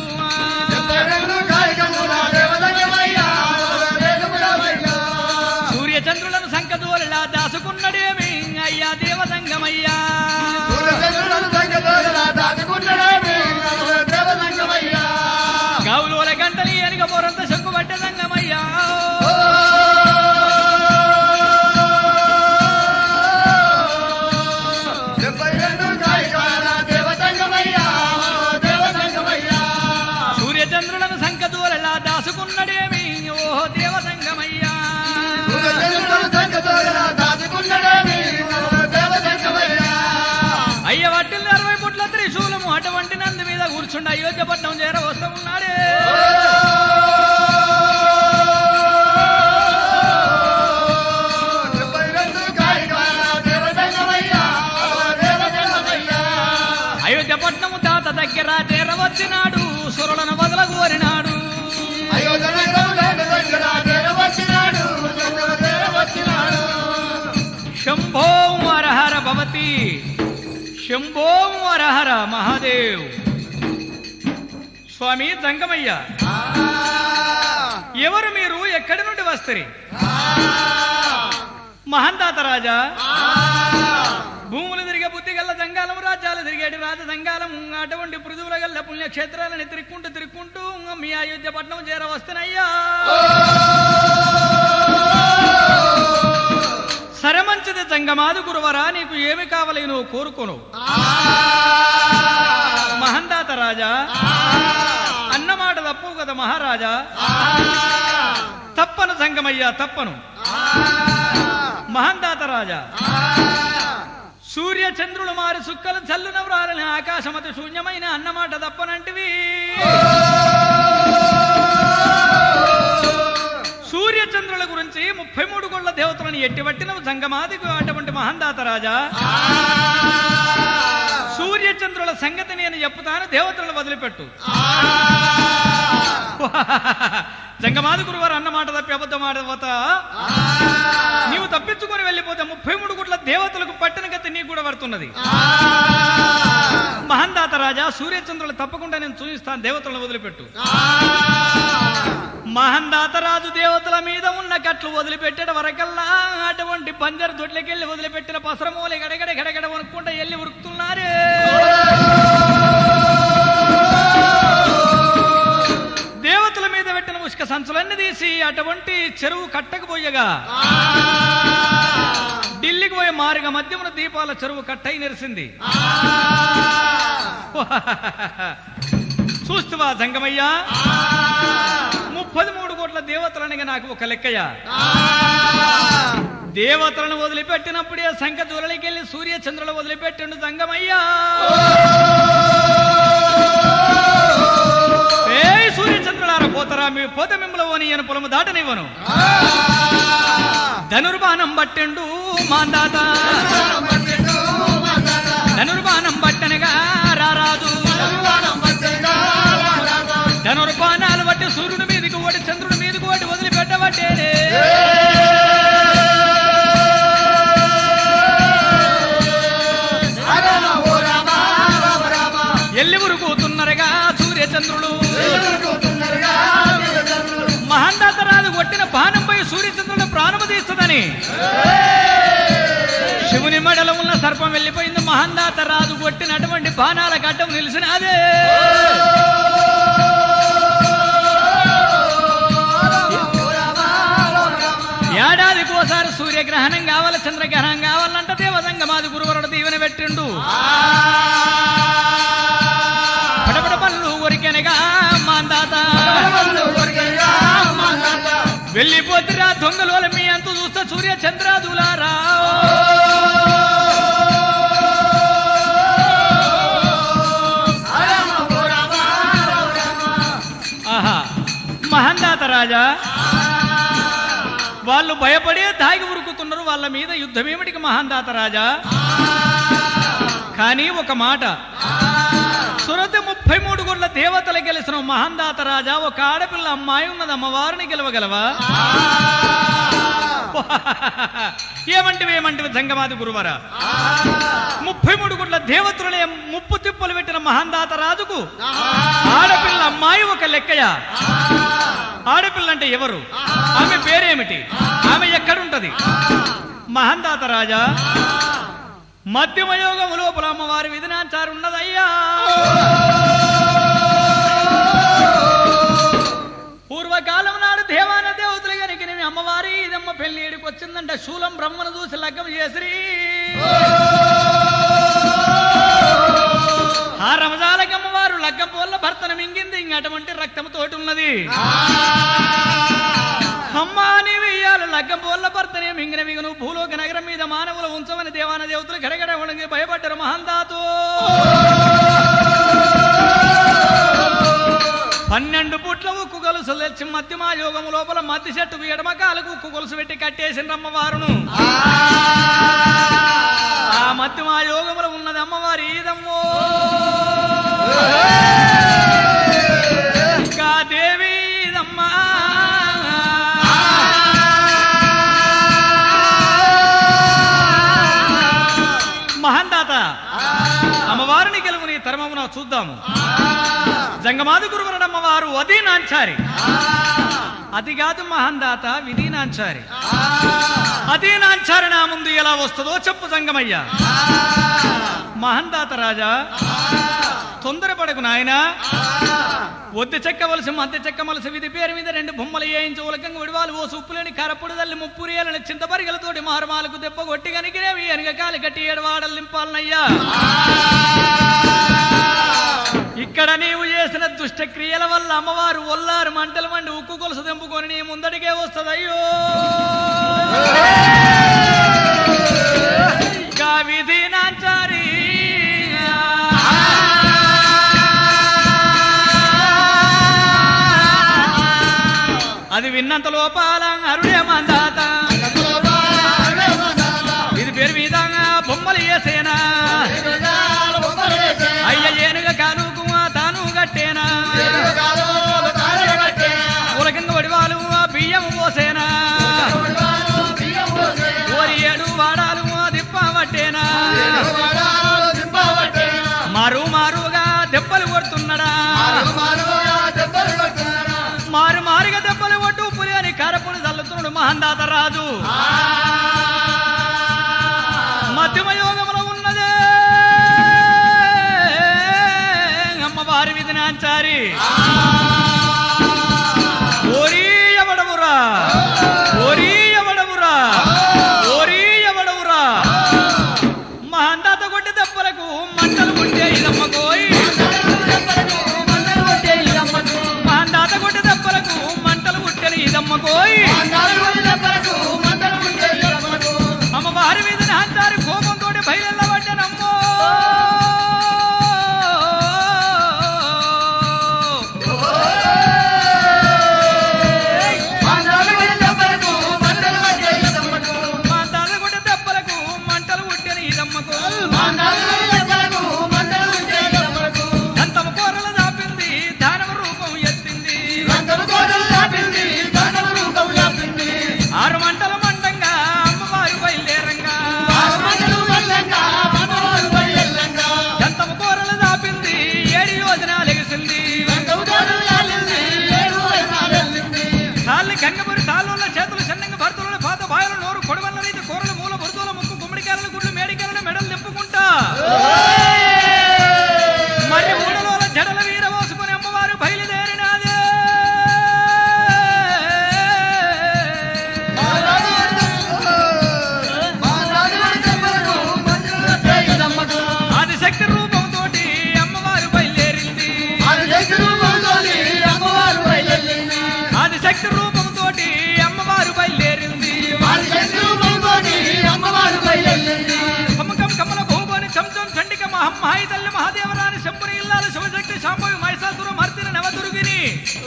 సూర్యచంద్రులను సంకదోలలా దాసుకున్నడేమి అయ్యా దేవతంగమయ్యా గౌలుల గంటని ఎనుక పోరంత శంకు పట్టదంగమయ్యా సూర్యచంద్రులను సంకదోలలా దాసుకున్నడేమి ఓ దేవతంగమయ్యా అయ్య వట్టిల్ అరవై పుట్ల త్రిశూలము అటువంటి నందు మీద కూర్చుండి అయోధ్య పట్నం చేర వస్తూ ఉన్నాడే అయోధ్య పట్నము తాత దగ్గర చేర వచ్చినాడు సురులను వదల కోరినాడు శంభో హరహర భవతి శంభో హరహర మహాదేవ్ స్వామి జంగమయ్య ఎవరు మీరు ఎక్కడి నుండి వస్తారు మహంతాత రాజా భూములు తిరిగే బుద్ధి గల్ల సంగాలం రాజ్యాలు తిరిగేటి రాజ సంగాలం అటువంటి పృథువుల గల్ల పుణ్యక్షేత్రాలని తిరుక్కుంటూ తిరుక్కుంటూ మీ అయోధ్య పట్నం చేర వస్తున్నాయ్యా సరే మంచిది జంగమాదు గురువరా నీకు ఏమి కావాలి నువ్వు కోరుకోను మహందాత రాజా అన్నమాట తప్పు కదా మహారాజా తప్పను సంగమయ్యా తప్పను మహందాత రాజా సూర్య చంద్రులు మారి సుక్కలు చల్లున వ్రాలని ఆకాశమతి శూన్యమైన అన్నమాట తప్పనంటివి సూర్య చంద్రుల గురించి ముప్పై మూడు గొళ్ళ దేవతలను ఎట్టిబట్టిన జంగమాది అటువంటి మహందాత రాజా సూర్య చంద్రుల సంగతి నేను చెప్పుతాను దేవతలను వదిలిపెట్టు జంగమాది గురువారు అన్నమాట తప్పి అబద్ధం ఆడవత నీవు తప్పించుకొని వెళ్ళిపోతే ముప్పై మూడు గుట్ల దేవతలకు పట్టిన గతి నీకు కూడా పడుతున్నది మహందాత రాజా సూర్యచంద్రులు తప్పకుండా నేను చూపిస్తాను దేవతలను వదిలిపెట్టు మహందాత రాజు దేవతల మీద ఉన్న కట్లు వదిలిపెట్టడం వరకల్లా అటువంటి బంజరు దొడ్లకెళ్ళి వదిలిపెట్టిన పసరమూలి గడగడ గడగడ వనుక్కుంటా వెళ్ళి ఉరుకుతున్నారే దేవతల మీద పెట్టిన ఉష్క సంచులన్నీ తీసి అటువంటి చెరువు కట్టకపోయగా ఢిల్లీకి పోయే మారుగ మధ్యమున దీపాల చెరువు కట్టయి నెరిసింది చూస్తువా జంగమయ్యా ముప్పది మూడు కోట్ల దేవతలనగా నాకు ఒక లెక్కయ్యా దేవతలను వదిలిపెట్టినప్పుడే సంఖ దూరలికెళ్ళి సూర్య చంద్రులు వదిలిపెట్టిండు జంగమయ్యా ఏ సూర్య చంద్రులారా పోతారా మీ పోతే మిమ్మల్ని ఓని అని పొలము దాటనివ్వను ధనుర్బాణం పట్టిండు మాందాత ధనుర్బాణం పట్టనగా రారాదు ధనుర్బాణాలు బట్టి సూర్యుడి మీదకి ఒకటి చంద్రుడి మీదకి ఒకటి వదిలిపెట్టబట్టేనే ఉరుకుతున్నారుగా సూర్యచంద్రులు మహందాతరాజు కొట్టిన బాణంపై సూర్యచంద్రుల ప్రాణము తీస్తుందని శివుని మెడలో ఉన్న సర్పం వెళ్ళిపోయింది మహందాత రాజు కొట్టినటువంటి బాణాల గడ్డం నిలిచినదే ఏడాదికి ఓసారి సూర్యగ్రహణం కావాలి చంద్రగ్రహణం కావాలంట దేవదంగ మాది గురువరుడు దీవెన పెట్టిండు పడపడ పనులు ఒరికెనగా మాందాత వెళ్ళిపోతురా దొంగలు వాళ్ళ మీ అంత చూస్తే సూర్య చంద్రాదులారా ఆహా మహందాత రాజా వాళ్ళు భయపడే దాగి ఉరుకుతున్నారు వాళ్ళ మీద యుద్ధమేమిటికి మహాందాత రాజా కానీ ఒక మాట సురతి ముప్పై మూడు గుడ్ల దేవతలు గెలిచిన మహాందాత రాజా ఒక ఆడపిల్ల అమ్మాయి ఉన్నది అమ్మవారిని గెలవగలవా ఏమంటివి ఏమంటివి జంగమాది గురువరా ముప్పై మూడు గుడ్ల దేవతలనే ముప్పు తిప్పలు పెట్టిన మహాందాత రాజుకు ఆడపిల్ల అమ్మాయి ఒక లెక్కయా ఆడపిల్ల అంటే ఎవరు ఆమె పేరేమిటి ఆమె ఎక్కడుంటది మహందాత రాజా మధ్యమయోగము లోపల అమ్మవారి విధినాచారు ఉన్నదయ్యా పూర్వకాలం నాడు దేవాన దేవతలు గనికి నేను అమ్మవారి ఇదమ్మ పెళ్లి ఏడికి వచ్చిందంట శూలం బ్రహ్మను చూసి లగ్గం చేసిరి ఆ రమజాలకి అమ్మవారు లగ్గం పోల్ల భర్తను మింగింది ఇంక అటువంటి రక్తంతోటి ఉన్నది అమ్మా నీ వెయ్యాలి లగ్గం పోల్ల భర్తనే మింగిన మిగను భూలోక నగరం మీద మానవులు ఉంచమని దేవాన దేవతలు గడగడ ఉణగి భయపడ్డారు మహందాతో పన్నెండు పుట్ల ఉక్కు గొలుసు తెచ్చి మధ్యమా యోగము లోపల మధ్య చెట్టుకు ఎడమ కాలకు ఉక్కు గొలుసు పెట్టి కట్టేసిన అమ్మవారును ఆ మధ్యమా యోగములో ఉన్నది అమ్మవారి ఈదమ్మో ఇంకా దేవి ఈదమ్మా మహందాత అమ్మవారిని గెలువుని తరమమున చూద్దాము జంగమాది గురువరడమ్మవారు అదే నాంచారి అది కాదు మహందాత విధి నాంచారి అదే నాంచారి నా ముందు ఎలా వస్తుందో చెప్పు జంగమయ్య మహందాత రాజా తొందరపడకు నాయనా ఒద్ది చెక్కవలసి మధ్య చెక్కవలసి విధి పేరు మీద రెండు బొమ్మలు వేయించి ఉలకంగా విడివాలు ఓ సుప్పులేని కరపుడు తల్లి ముప్పురియాలని చింతపరిగలతోటి మారుమాలకు దెబ్బ కొట్టి కనికిరేవి వెనక కాలి కట్టి ఏడవాడలు నింపాలనయ్యా ఇక్కడ నీవు చేసిన దుష్ట క్రియల వల్ల అమ్మవారు ఒల్లారు మంటలు మండి ఉక్కు కొలుసు తెంపుకొని నీ ముందడికే వస్తుందయ్యో గా విధి నాంచారి అది విన్నంత లోపాల అరుడే మందాత ఇది పేరు విధంగా బొమ్మలు వేసేనా అయ్య ఏనుగ కానుకు తాను గట్టేనా ఉలకంగ వడివాలు ఆ బియ్యం పోసేనా ఓరి ఏడు వాడాలు దిప్ప పట్టేనా మారు మారుగా దెబ్బలు కొడుతున్నాడా మారు మారుగా దెబ్బలు కొట్టు పులి అని కరపుని చల్లుతున్నాడు మహందాత రాజు మధ్యమ యోగములో ఉన్నదే అమ్మవారి విధినాచారి ఓరి ఎవడవురా ఓరి ఎవడవురా ఓరి ఎవడవురా మహందాత కొట్టి దెబ్బలకు మంటలు కొట్టే ఇదమ్మ కోయి మహందాత కొట్టి దెబ్బలకు మంటలు కొట్టే ఇదమ్మ కోయి అమ్మవారి మీద నాంచారి కోపంతో బయలుపడ్డానమ్మో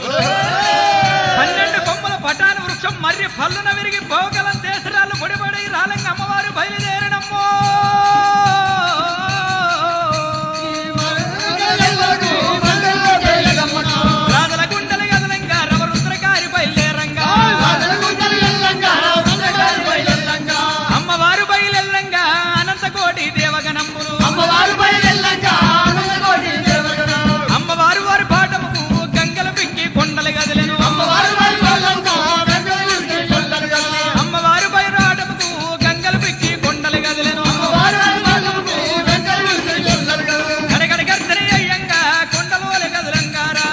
పన్నెండు కొమ్మల పటాను వృక్షం మర్రి పల్లున విరిగి పోగలం దేశరాలు పొడిపడి రాలంగ అమ్మవారు బయలుదేరనమ్మో రాజల గుండెల గదలంగా రవరుద్రకారి బయలుదేరంగా అమ్మవారు బయలెల్లంగా అనంతకోటి దేవగణమ్ములు అమ్మవారు వారి పాఠముకు గంగల పిక్కి కొండలు గదిలెను అమ్మవారు బయరాటముకు గంగల పిక్కి కొండలు గదిలెను గడగడ గర్జని అయ్యంగా కొండలోల గదులంగారా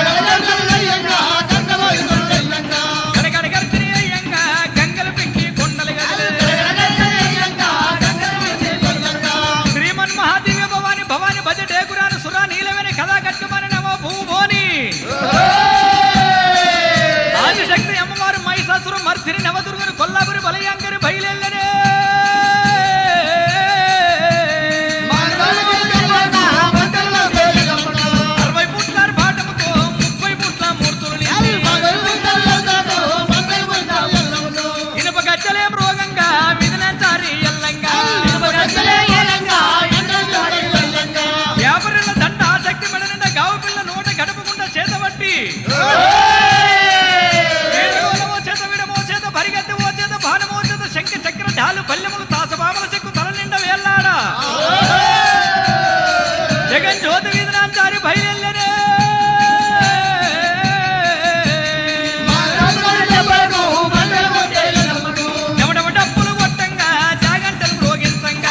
గడగడ గర్జని అయ్యంగా గంగల పిక్కి కొండలు గదిలెను శ్రీమన్ మహాదివ్య భవాని భవాని భజ డేకురాను సురా నీలవేని కథా కట్టుమని నమో భూభోని ఆదిశక్తి అమ్మవారు మహిషాసురు మర్ధిని నవదుర్గను కొల్లాపురి బలయాంకరి బయలెల్లనే అరవై పుట్ల పాఠముతో ముప్పై పుట్ల మూర్తులు ఇనుప గచ్చలేం రోగంగా విధనంచారి ఎల్లంగా వ్యాపారుల దండ ఆసక్తి మెడనిండా గావు పిల్ల నోట గడపకుండా చేతబట్టి వేణుగోలమో చేత విడమో చేత పరిగెత్తి ఓ చేత బాణమో చేత శంఖ చక్ర ఢాలు పల్లెములు తాసబామల చెక్కు తల నిండా వేళ్ళాడ జగన్ జ్యోతి వీధనాంచారి బయలుదేరే ఎవడవ డప్పులు కొట్టంగా జాగంటలు రోగించంగా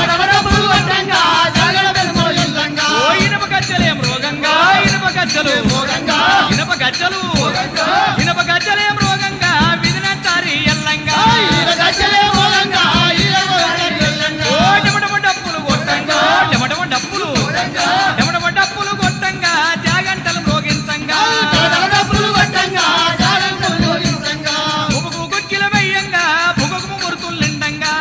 ఓ ఇనప గజ్జలేం రోగంగా ఇనప గజ్జలు ఇనప గజ్జలు ఇనప గజ్జలేం రోగంగా విధినంచారి ఎల్లంగా ఓ డమడమ డప్పులు కొట్టంగా డమడమ డప్పులు డమడమ డప్పులు కొట్టంగా జాగంటలు రోగించంగా బుబుకు గుగ్గిల వెయ్యంగా బుగకు మురుతులు నిండంగా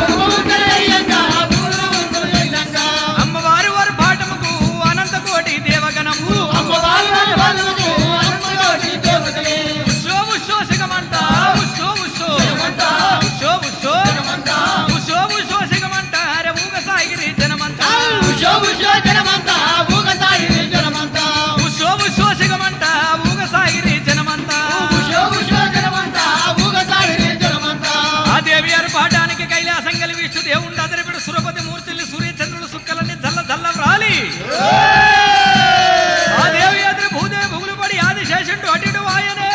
అమ్మవారు వారి పాఠముకు అనంతకోటి దేవగణము ఉషో ఉషో సిగమంట ఉషో ఉషో ఉషో ఉషో ఉషో ఉషో సిగమంట అరే ఊగ సాగిరి జనమంత ఉషో ఉషో సిగమంట ఊగ సాగిరి జనమంత ఆ దేవి గారి పాఠానికి కైలాసం కలివిస్తూ దేవుండు అదరిపిడు సురపతి మూర్తుల్ని సూర్యచంద్రుడు సుక్కలన్నీ జల్ల జల్ల వ్రాలి ఆ దేవి అదిరి భూదేవి బుగులు పడి ఆది శేషుడు అటు ఇటు ఆయనే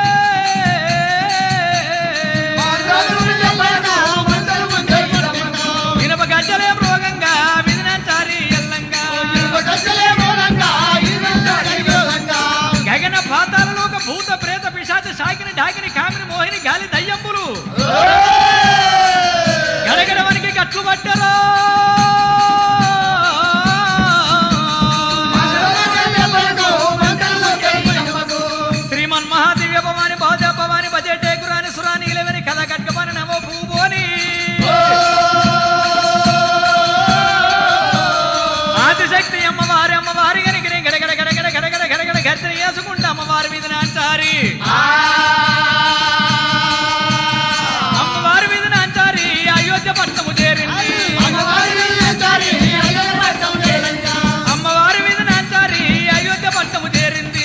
ఇనప గజ్జలేం రోగంగా విధినంచారి ఎల్లంగా గగన పాతాలలో ఒక భూత ప్రేత పిశాచ శాకిని ఢాకిని కామిని మోహిని గాలి దయ్యంబులు గడగడవనికి కట్లు పట్టరా శ్రీమన్ మహాదివ్య భవాని బాధ భవాని బజెటే గురాని సురాని ఇలవని కథ కట్కమని నమో భూభోని ఆదిశక్తి అమ్మవారి అమ్మవారి గనిగిరి గడగడ గడగడ గడగడ గడగడ గర్జన వేసుకుంటా అమ్మవారి మీద నాంచారి అమ్మవారి మీద నాంచారి అయోధ్య పట్టము చేరింది అమ్మవారి మీద నాంచారి అయోధ్య పట్టము చేరింది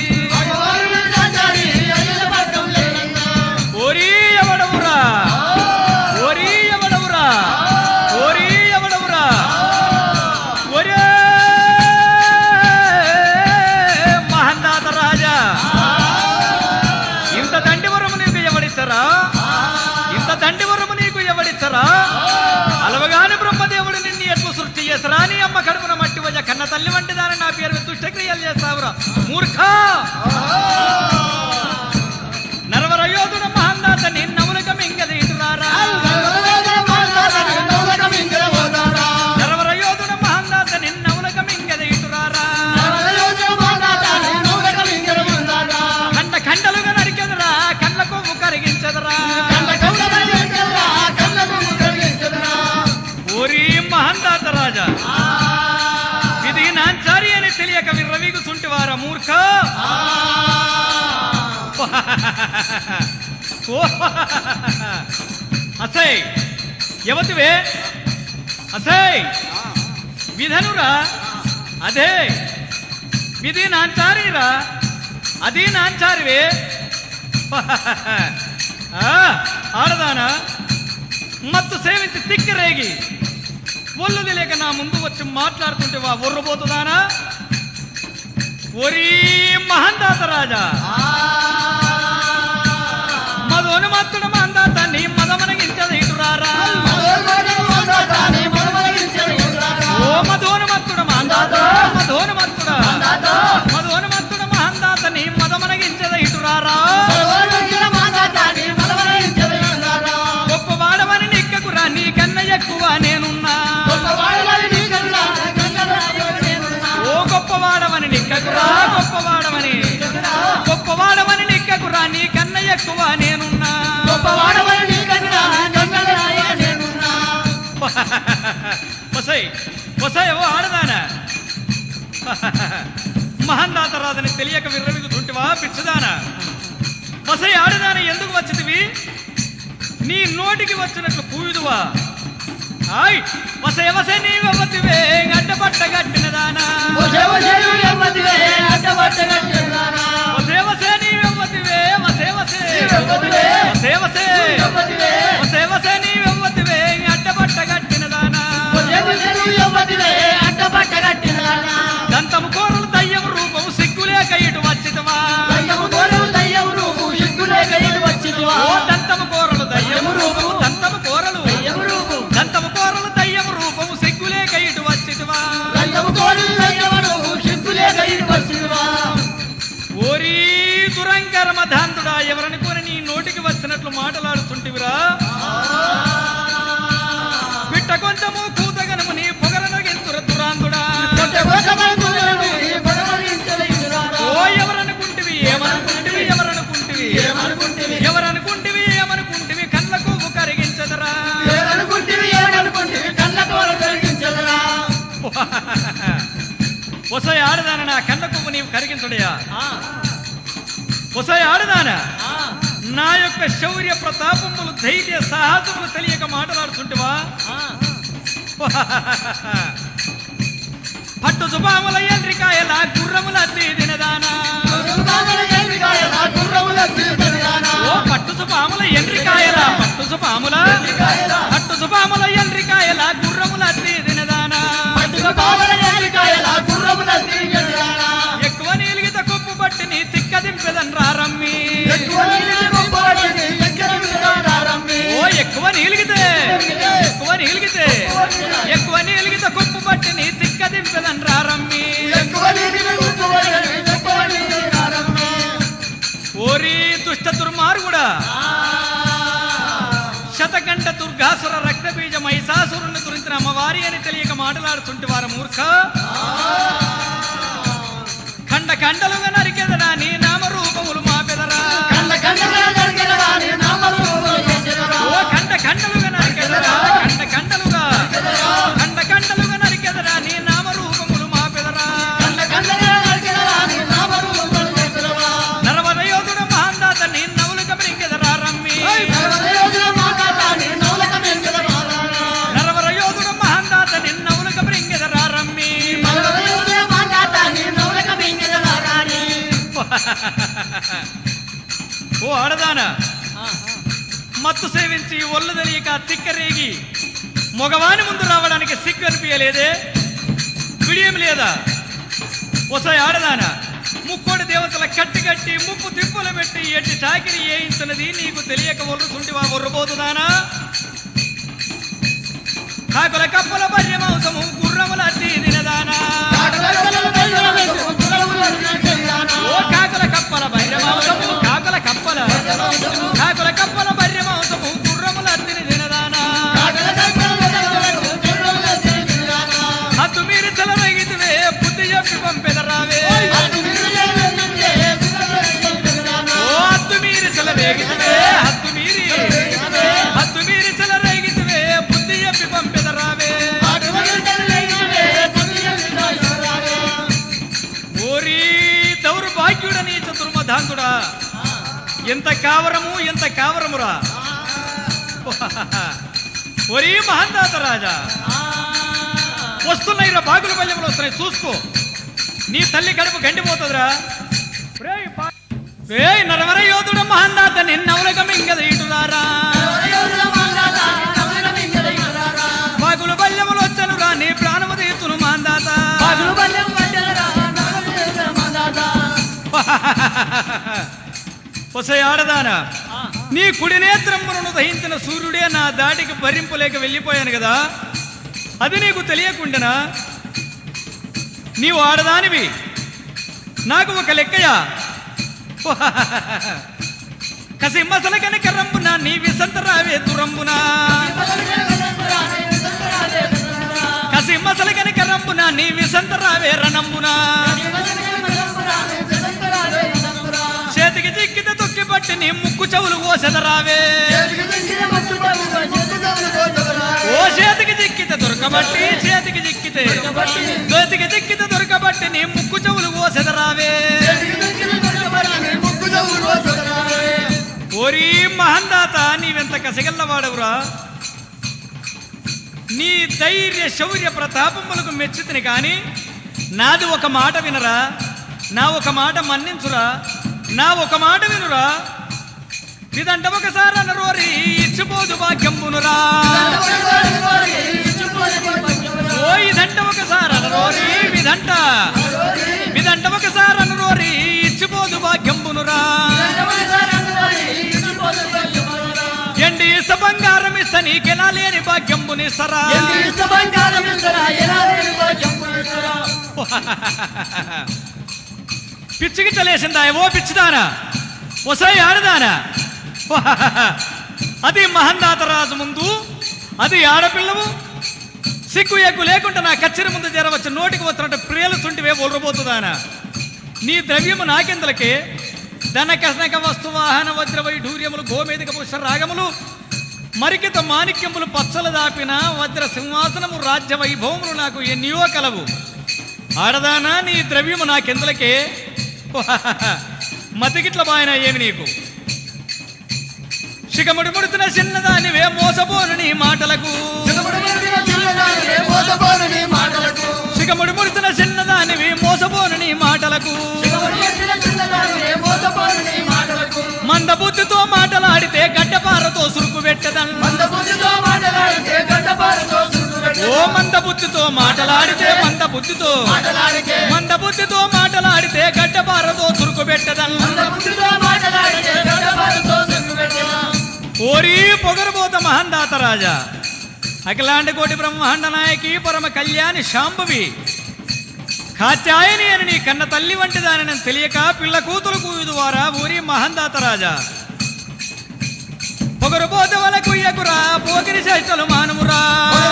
ఓరి ఎవడవురా ఓరి ఎవడవురా ఓరి ఎవడవురా ఒరే మహందాత రాజా ఇంత దండివరము నీకు ఎవడిచ్చరా ఇంత దండివరము నీకు ఎవడిచ్చరా అలవగాని బ్రహ్మదేవుడు నిన్ను ఎట్లు సృష్టి చేసరా నీ అమ్మ కడుపున మట్టి వజ కన్న తల్లి వంటి దాని నా పేరు దుష్టక్రియలు చేస్తావురా మూర్ఖ నరవరయోధుడ మహందాత నిన్నములక మింగదీటురారా నరవరయోధుడ మహందాత నిన్నములక మింగదీటురారా కండ కండలుగా నరికెదరా కండ్ల కొవ్వు కరిగించదరా ఓరి మహందాత రాజా ఇది నాంచారి అని తెలియక విర్రవీగుతుంటివారా మూర్ఖ ఓ అసై ಯವತಿವೆ అసై విధనురా అదే విధి నాంచారిరా అది నాంచారివే ఆ, ఆడదానా మత్తు సేవించి తిక్కిరేగి ఒళ్ళుది లేక నా ముందు వచ్చి మాట్లాడుతుంటే వా ఒర్రబోతుదానా ఒరీ మహందాత రాజా మధోను మత్తుడు మహందాత నీ మదమనగించదు ఇటురారా ఓ మధోను మత్తుడు మహందాత మధోను మత్తుడ మధోను మత్తుడు మహందాత నీ మదమనగించదు ఇటురారా గొప్పవాడవని నిక్కకురా నీ కన్న ఎక్కువ నేనున్నా ఓ గొప్పవాడవని నిక్కకురా గొప్పవాడవని గొప్పవాడవని నిక్కకురా నీ కన్న ఎక్కువ నేనున్నా వసై వసై ఓ ఆడదానా మహందాత రాదని తెలియక విర్రవిగుతుంటివా పిచ్చదానా వసై ఆడదాన ఎందుకు వచ్చితివి నీ నోటికి వచ్చినట్లు పూయుదువా ఆయ్ వసై వసై నీ వెవ్వతివే అడ్డపట్ట కట్టినదానా వసే వసే నీ వెవ్వతివే వసే వసే వసే వసే వసే వసే నీ వెవ్వతివే అడ్డపట్ట కట్టినదానా దంతము కోరలు దయ్యం రూపం సిగ్గులేక ఇటు వచ్చితవా ఓ దంతము కోరలు దయ్యం రూపం దంతము కోరలు దంతము కోరలు దయ్యం రూపం సిగ్గులేక ఇటు వచ్చితవా ఓరీ దురంకరమ ధాంతుడా ఎవరనుకోని నీ నోటికి వచ్చినట్లు మాటలాడుతుంటివిరా పిట్ట కొంచెము కూతగనము నీ పొగరనగింతుర దురాంతుడా ఓ ఎవరనుకుంటివి ఏమనుకుంటివి ఎవరనుకుంటివి ఎవరనుకుంటివి ఏమనుకుంటివి కళ్ళకు కరిగించదరా ఒసై ఆడదాన నా కళ్ళకు నీవు కరిగించుడయా ఒసై ఆడదాన నా యొక్క శౌర్య ప్రతాపములు ధైర్య సాహసములు తెలియక మాట్లాడుతుంటివా పట్టు సుభాముల ఎండ్రికాయల గుర్రముల తినదానా ఓ పట్టు సుపాముల ఎండ్రికాయల పట్టు సుపాముల పట్టు సుపాముల ఎండ్రికాయల గుర్రముల తినదానా ఎక్కువ నీలిగిత కుప్పు పట్టి నీ తిక్క దింపెదన్ రారమ్మి ఓ ఎక్కువ నీలిగితే ఎక్కువ నీలిగితే ఎక్కువ నీలిగిత కుప్పు పట్టి నీ తిక్క దింపెదన్ రారమ్మి ఓరి దుష్ట దుర్మార్గుడా శతకంఠ దుర్గాసుర రక్తబీజ మైసాసురుని గురించిన అమ్మవారి అని తెలియక మాట్లాడుతుంటే వారు మూర్ఖ ఖండ ఖండలుగా నరికెదరా నీ నామరూపములు మాపెదరా ఓ ఖండ ఖండలుగా నరికెదరా ఖండ ఖండలుగా ఖండ ఖండలుగా నరికెదరా నీ నామరూపములు మాపెదరా నరవరయోధుడ మహాందాత నీ నవులుక బ్రింకెదరా రమ్మి నరవరయోధుడ మహాందాత నీ నవులుక బ్రింకెదరా రమ్మి ఓ ఆడదానా మత్తు సేవించి ఒళ్ళు తెలియక తిక్కరేగి మగవాని ముందు రావడానికి సిగ్గు అనిపించలేదే విడియం లేదా ఒసాయి ఆడదానా ముక్కోడి దేవతల కట్టి కట్టి ముప్పు తిప్పులు పెట్టి ఎట్టి చాకిరి ఏయించున్నది నీకు తెలియక ఒర్రుతుంటివా ఒర్రబోతుదానా కాకుల కప్పల పర్యమౌసము గుర్రముల అట్టి తినదానా ఓ కాకుల కప్పల భైరమాంసము కాకుల కప్పల కాకుల కప్పల భైరమాంసము గుర్రముల అత్తిని తినదానా హద్దు మీరు చెలరగితివే బుద్ధి చెప్పి పంపెదరావే ఓ హద్దు మీరు చెలరేగితివే హద్దు మీరి హద్దు మీరు చెలరేగితివే బుద్ధి చెప్పి పంపెదరావే ఓరి దౌర్భాగ్యుడ నీ చతుర్మధాంతుడా ఎంత కావరము ఎంత కావరమురా ఒరే మహందాత రాజా వస్తున్నాయి రా బాగుల పల్లెములు వస్తున్నాయి చూసుకో నీ తల్లి కడుపు గండిపోతుందిరా ఏ నరవర యోధుడు మహందాత నిన్నవలక మింగద ఇటులారా బాగుల పల్లెములు వచ్చనురా నీ ప్రాణము తీస్తును మహందాత ఒసై ఆడదానా నీ కుడి నేత్రమును దహించిన సూర్యుడే నా దాటికి భరింపలేక వెళ్ళిపోయాను కదా అది నీకు తెలియకుండానా నీవు ఆడదానివి నాకు ఒక లెక్కయా కసి మసల కనుక రంబున నీ విసంత రావే దురంబునా కసి మసల కనుక రంబున నీ విసంత రావే రణంబునా చేతికి చిక్కిత తొక్కి పట్టి నీ ముక్కు చెవులు ఓసెదరావే ఓ చేతికి చిక్కితే దొరకబట్టి చేతికి చిక్కితే చేతికి చిక్కితే దొరకబట్టి నీ ముక్కు చెవులు ఓసెదరావే ఓరి మహందాత నీవెంత కసగల్లవాడవురా నీ ధైర్య శౌర్య ప్రతాపములకు మెచ్చుతిని కాని నాది ఒక మాట వినరా నా ఒక మాట మన్నించురా నా ఒక మాట వినురా ఇదంట ఒకసారి అనరోరి ఇచ్చిపోదు భాగ్యంబునురా ఓ ఇదంట ఒకసారి అనరోరి విదంట విదంట ఒకసారి అనరోరి ఇచ్చిపోదు భాగ్యంబునురా ఎండి ఇస్త బంగారం ఇస్త నీకెలా లేని భాగ్యంబునిస్తరా పిచ్చికి చలేసిందా ఓ పిచ్చిదానా ఒసై ఆడదానా అది మహందాత రాజు ముందు అది ఆడపిల్లవు సిగ్గు ఎగ్గు లేకుండా నా కచ్చరి ముందు జరవచ్చు నోటికి వచ్చినట్టు ప్రియులు తుంటివే ఒలరబోతుందానా నీ ద్రవ్యము నాకెందులకే ధన కనక వస్తు వాహన వజ్ర వైఢూర్యములు గోమేదిక పుష్ప రాగములు మరికిత మాణిక్యములు పచ్చలు దాపిన వజ్ర సింహాసనము రాజ్య వైభవములు నాకు ఎన్నో కలవు ఆడదానా నీ ద్రవ్యము నాకెందులకే మతికిట్ల బాయన ఏమి నీకు శిఖముడి ముడుతున్న చిన్నదానివే మోసపోను నీ మాటలకు శిఖముడి ముడుతున్న చిన్నదానివి మోసపోను నీ మాటలకు మంద బుద్ధితో మాటలాడితే గడ్డపారతో సురుకు పెట్టదన్ ఓ మంద బుద్ధితో మాటలాడితే మంద బుద్ధితో మంద బుద్ధితో మాటలాడితే గడ్డపారతో సురుకు పెట్టదన్ ఓరి పొగరబోత మహందాత రాజా అఖిలాండ కోటి బ్రహ్మాండ నాయకి పరమ కళ్యాణి శాంభవి కాత్యాయని అని నీ కన్న తల్లి వంటి దానిని తెలియక పిల్ల కూతురు కూయు ద్వారా ఊరి మహందాత రాజా పొగరుబోత వల కుయ్యకురా పోకిరి చేష్టలు మానుమురా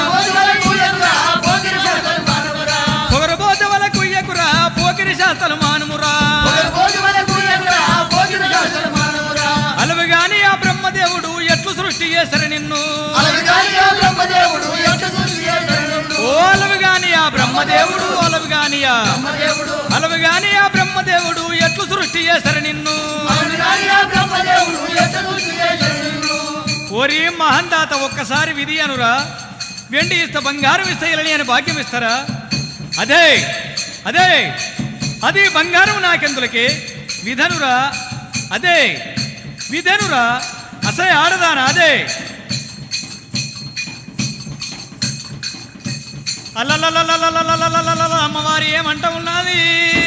పొగరుబోత వల కుయ్యకురా పోకిరి శాస్త్రలు మానుమురా అలవి గాని ఆ బ్రహ్మదేవుడు ఎట్లు సృష్టి చేసరు నిన్ను ఓ అలవి గాని ఆ బ్రహ్మదేవుడు అలవి గాని ఆ అలవి గాని ఆ బ్రహ్మదేవుడు ఎట్లు సృష్టి చేసరు నిన్ను ఓరి మహందాత ఒక్కసారి విధి అనురా వెండి ఇస్త బంగారం ఇస్తాయని అని భాగ్యం ఇస్తారా అదే అదే అది బంగారం నాకెందులకి విధనురా అదే విధనురా అసలే ఆడదానా అదే అల్లల్లల్లల్లల్లల్లల్లల్లల్ల అమ్మవారి ఏమంట ఉన్నది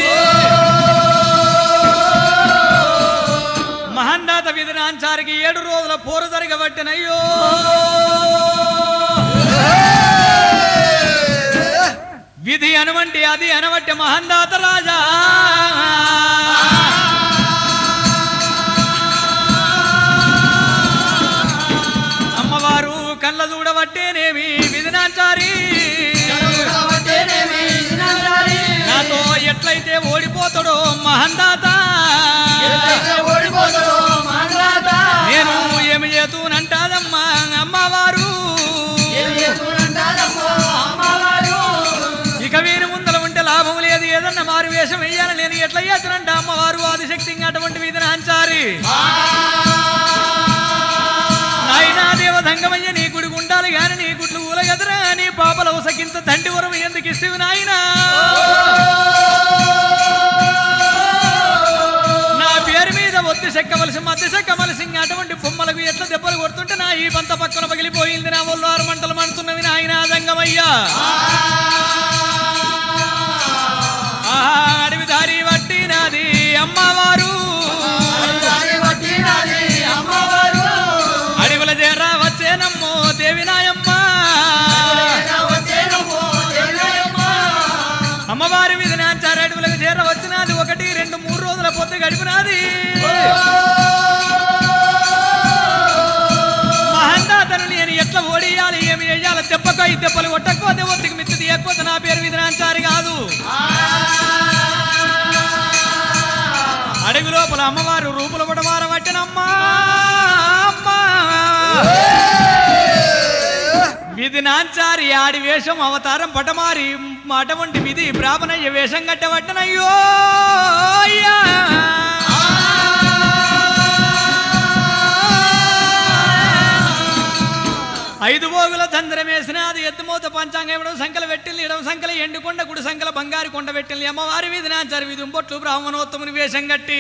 మహందాత విధినాంచారికి ఏడు రోజుల పోరు జరగబట్టినయ్యో విధి అనువంటి అది అనవట్టి మహందాత రాజా అమ్మవారు కళ్ళ చూడబట్టేనేమి విధినాంచారి నాతో ఎట్లయితే ఓడిపోతాడో మహందాత నేను ఏమి చేతూనంటాదమ్మా అమ్మవారు ఇక వీరి ముందల ఉంటే లాభం లేదు ఏదన్నా మారు వేషం వేయాలని నేను ఎట్లా చేతునంట అమ్మవారు ఆదిశక్తి అటువంటి విధిని అంచారి ఆ తండ్రి వరం ఎందుకు ఇస్తేవి నాయనా నా పేరు మీద ఒత్తి చెక్కవలసి మధ్య చెక్కవలసి ఇంకా అటువంటి బొమ్మలకు ఎట్లా దెబ్బలు కొడుతుంటే నా ఈ పంత పక్కన పగిలిపోయింది నా ఒళ్ళు ఆరు మంటలు మండుతున్నవి నాయన జంగమయ్యా ఆహా, అడవి దారి వట్టి నాది అమ్మవారు అడవుల చేరా వచ్చేనమ్మో దేవి నాయమ్మ అమ్మవారి మీద నాంచారు అడవులకు చేర వచ్చినది ఒకటి రెండు మూడు రోజుల పొద్దు గడిపినది మహందాతను నేను ఎట్లా ఓడియాలి ఏమి వేయాలి దెబ్బకో ఈ దెబ్బలు కొట్టకపోతే ఒత్తికి మిత్తి తీయకపోతే నా పేరు మీద నాంచారు కాదు అడవి లోపల అమ్మవారు రూపుల పడవార పట్టినమ్మా అమ్మా. విధి నాంచారి ఆడి వేషం అవతారం పటమారి అటువంటి విధి బ్రాహ్మణయ్య వేషం కట్టబట్టనయ్యో అయ్యా. ఐదు పోగుల చంద్రం వేసిన అది ఎత్తుమూత పంచాంగం ఇవ్వడం సంకల పెట్టింది ఇడవ సంకల ఎండుకొండ కుడి సంకల బంగారు కొండ పెట్టింది అమ్మవారి వీధి నాంచారు వీధి బొట్లు బ్రాహ్మణోత్తముని వేషం కట్టి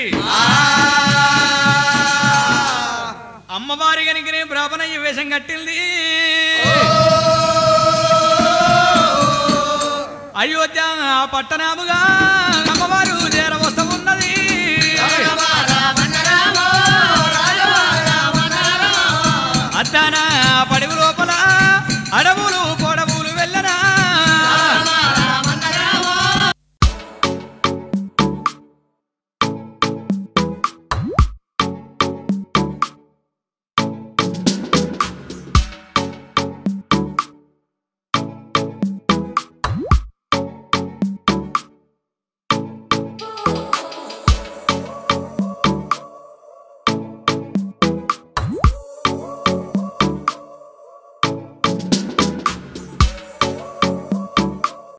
అమ్మవారి కనుకనే బ్రాహ్మణయ్య వేషం కట్టింది అయోధ్య పట్టణముగా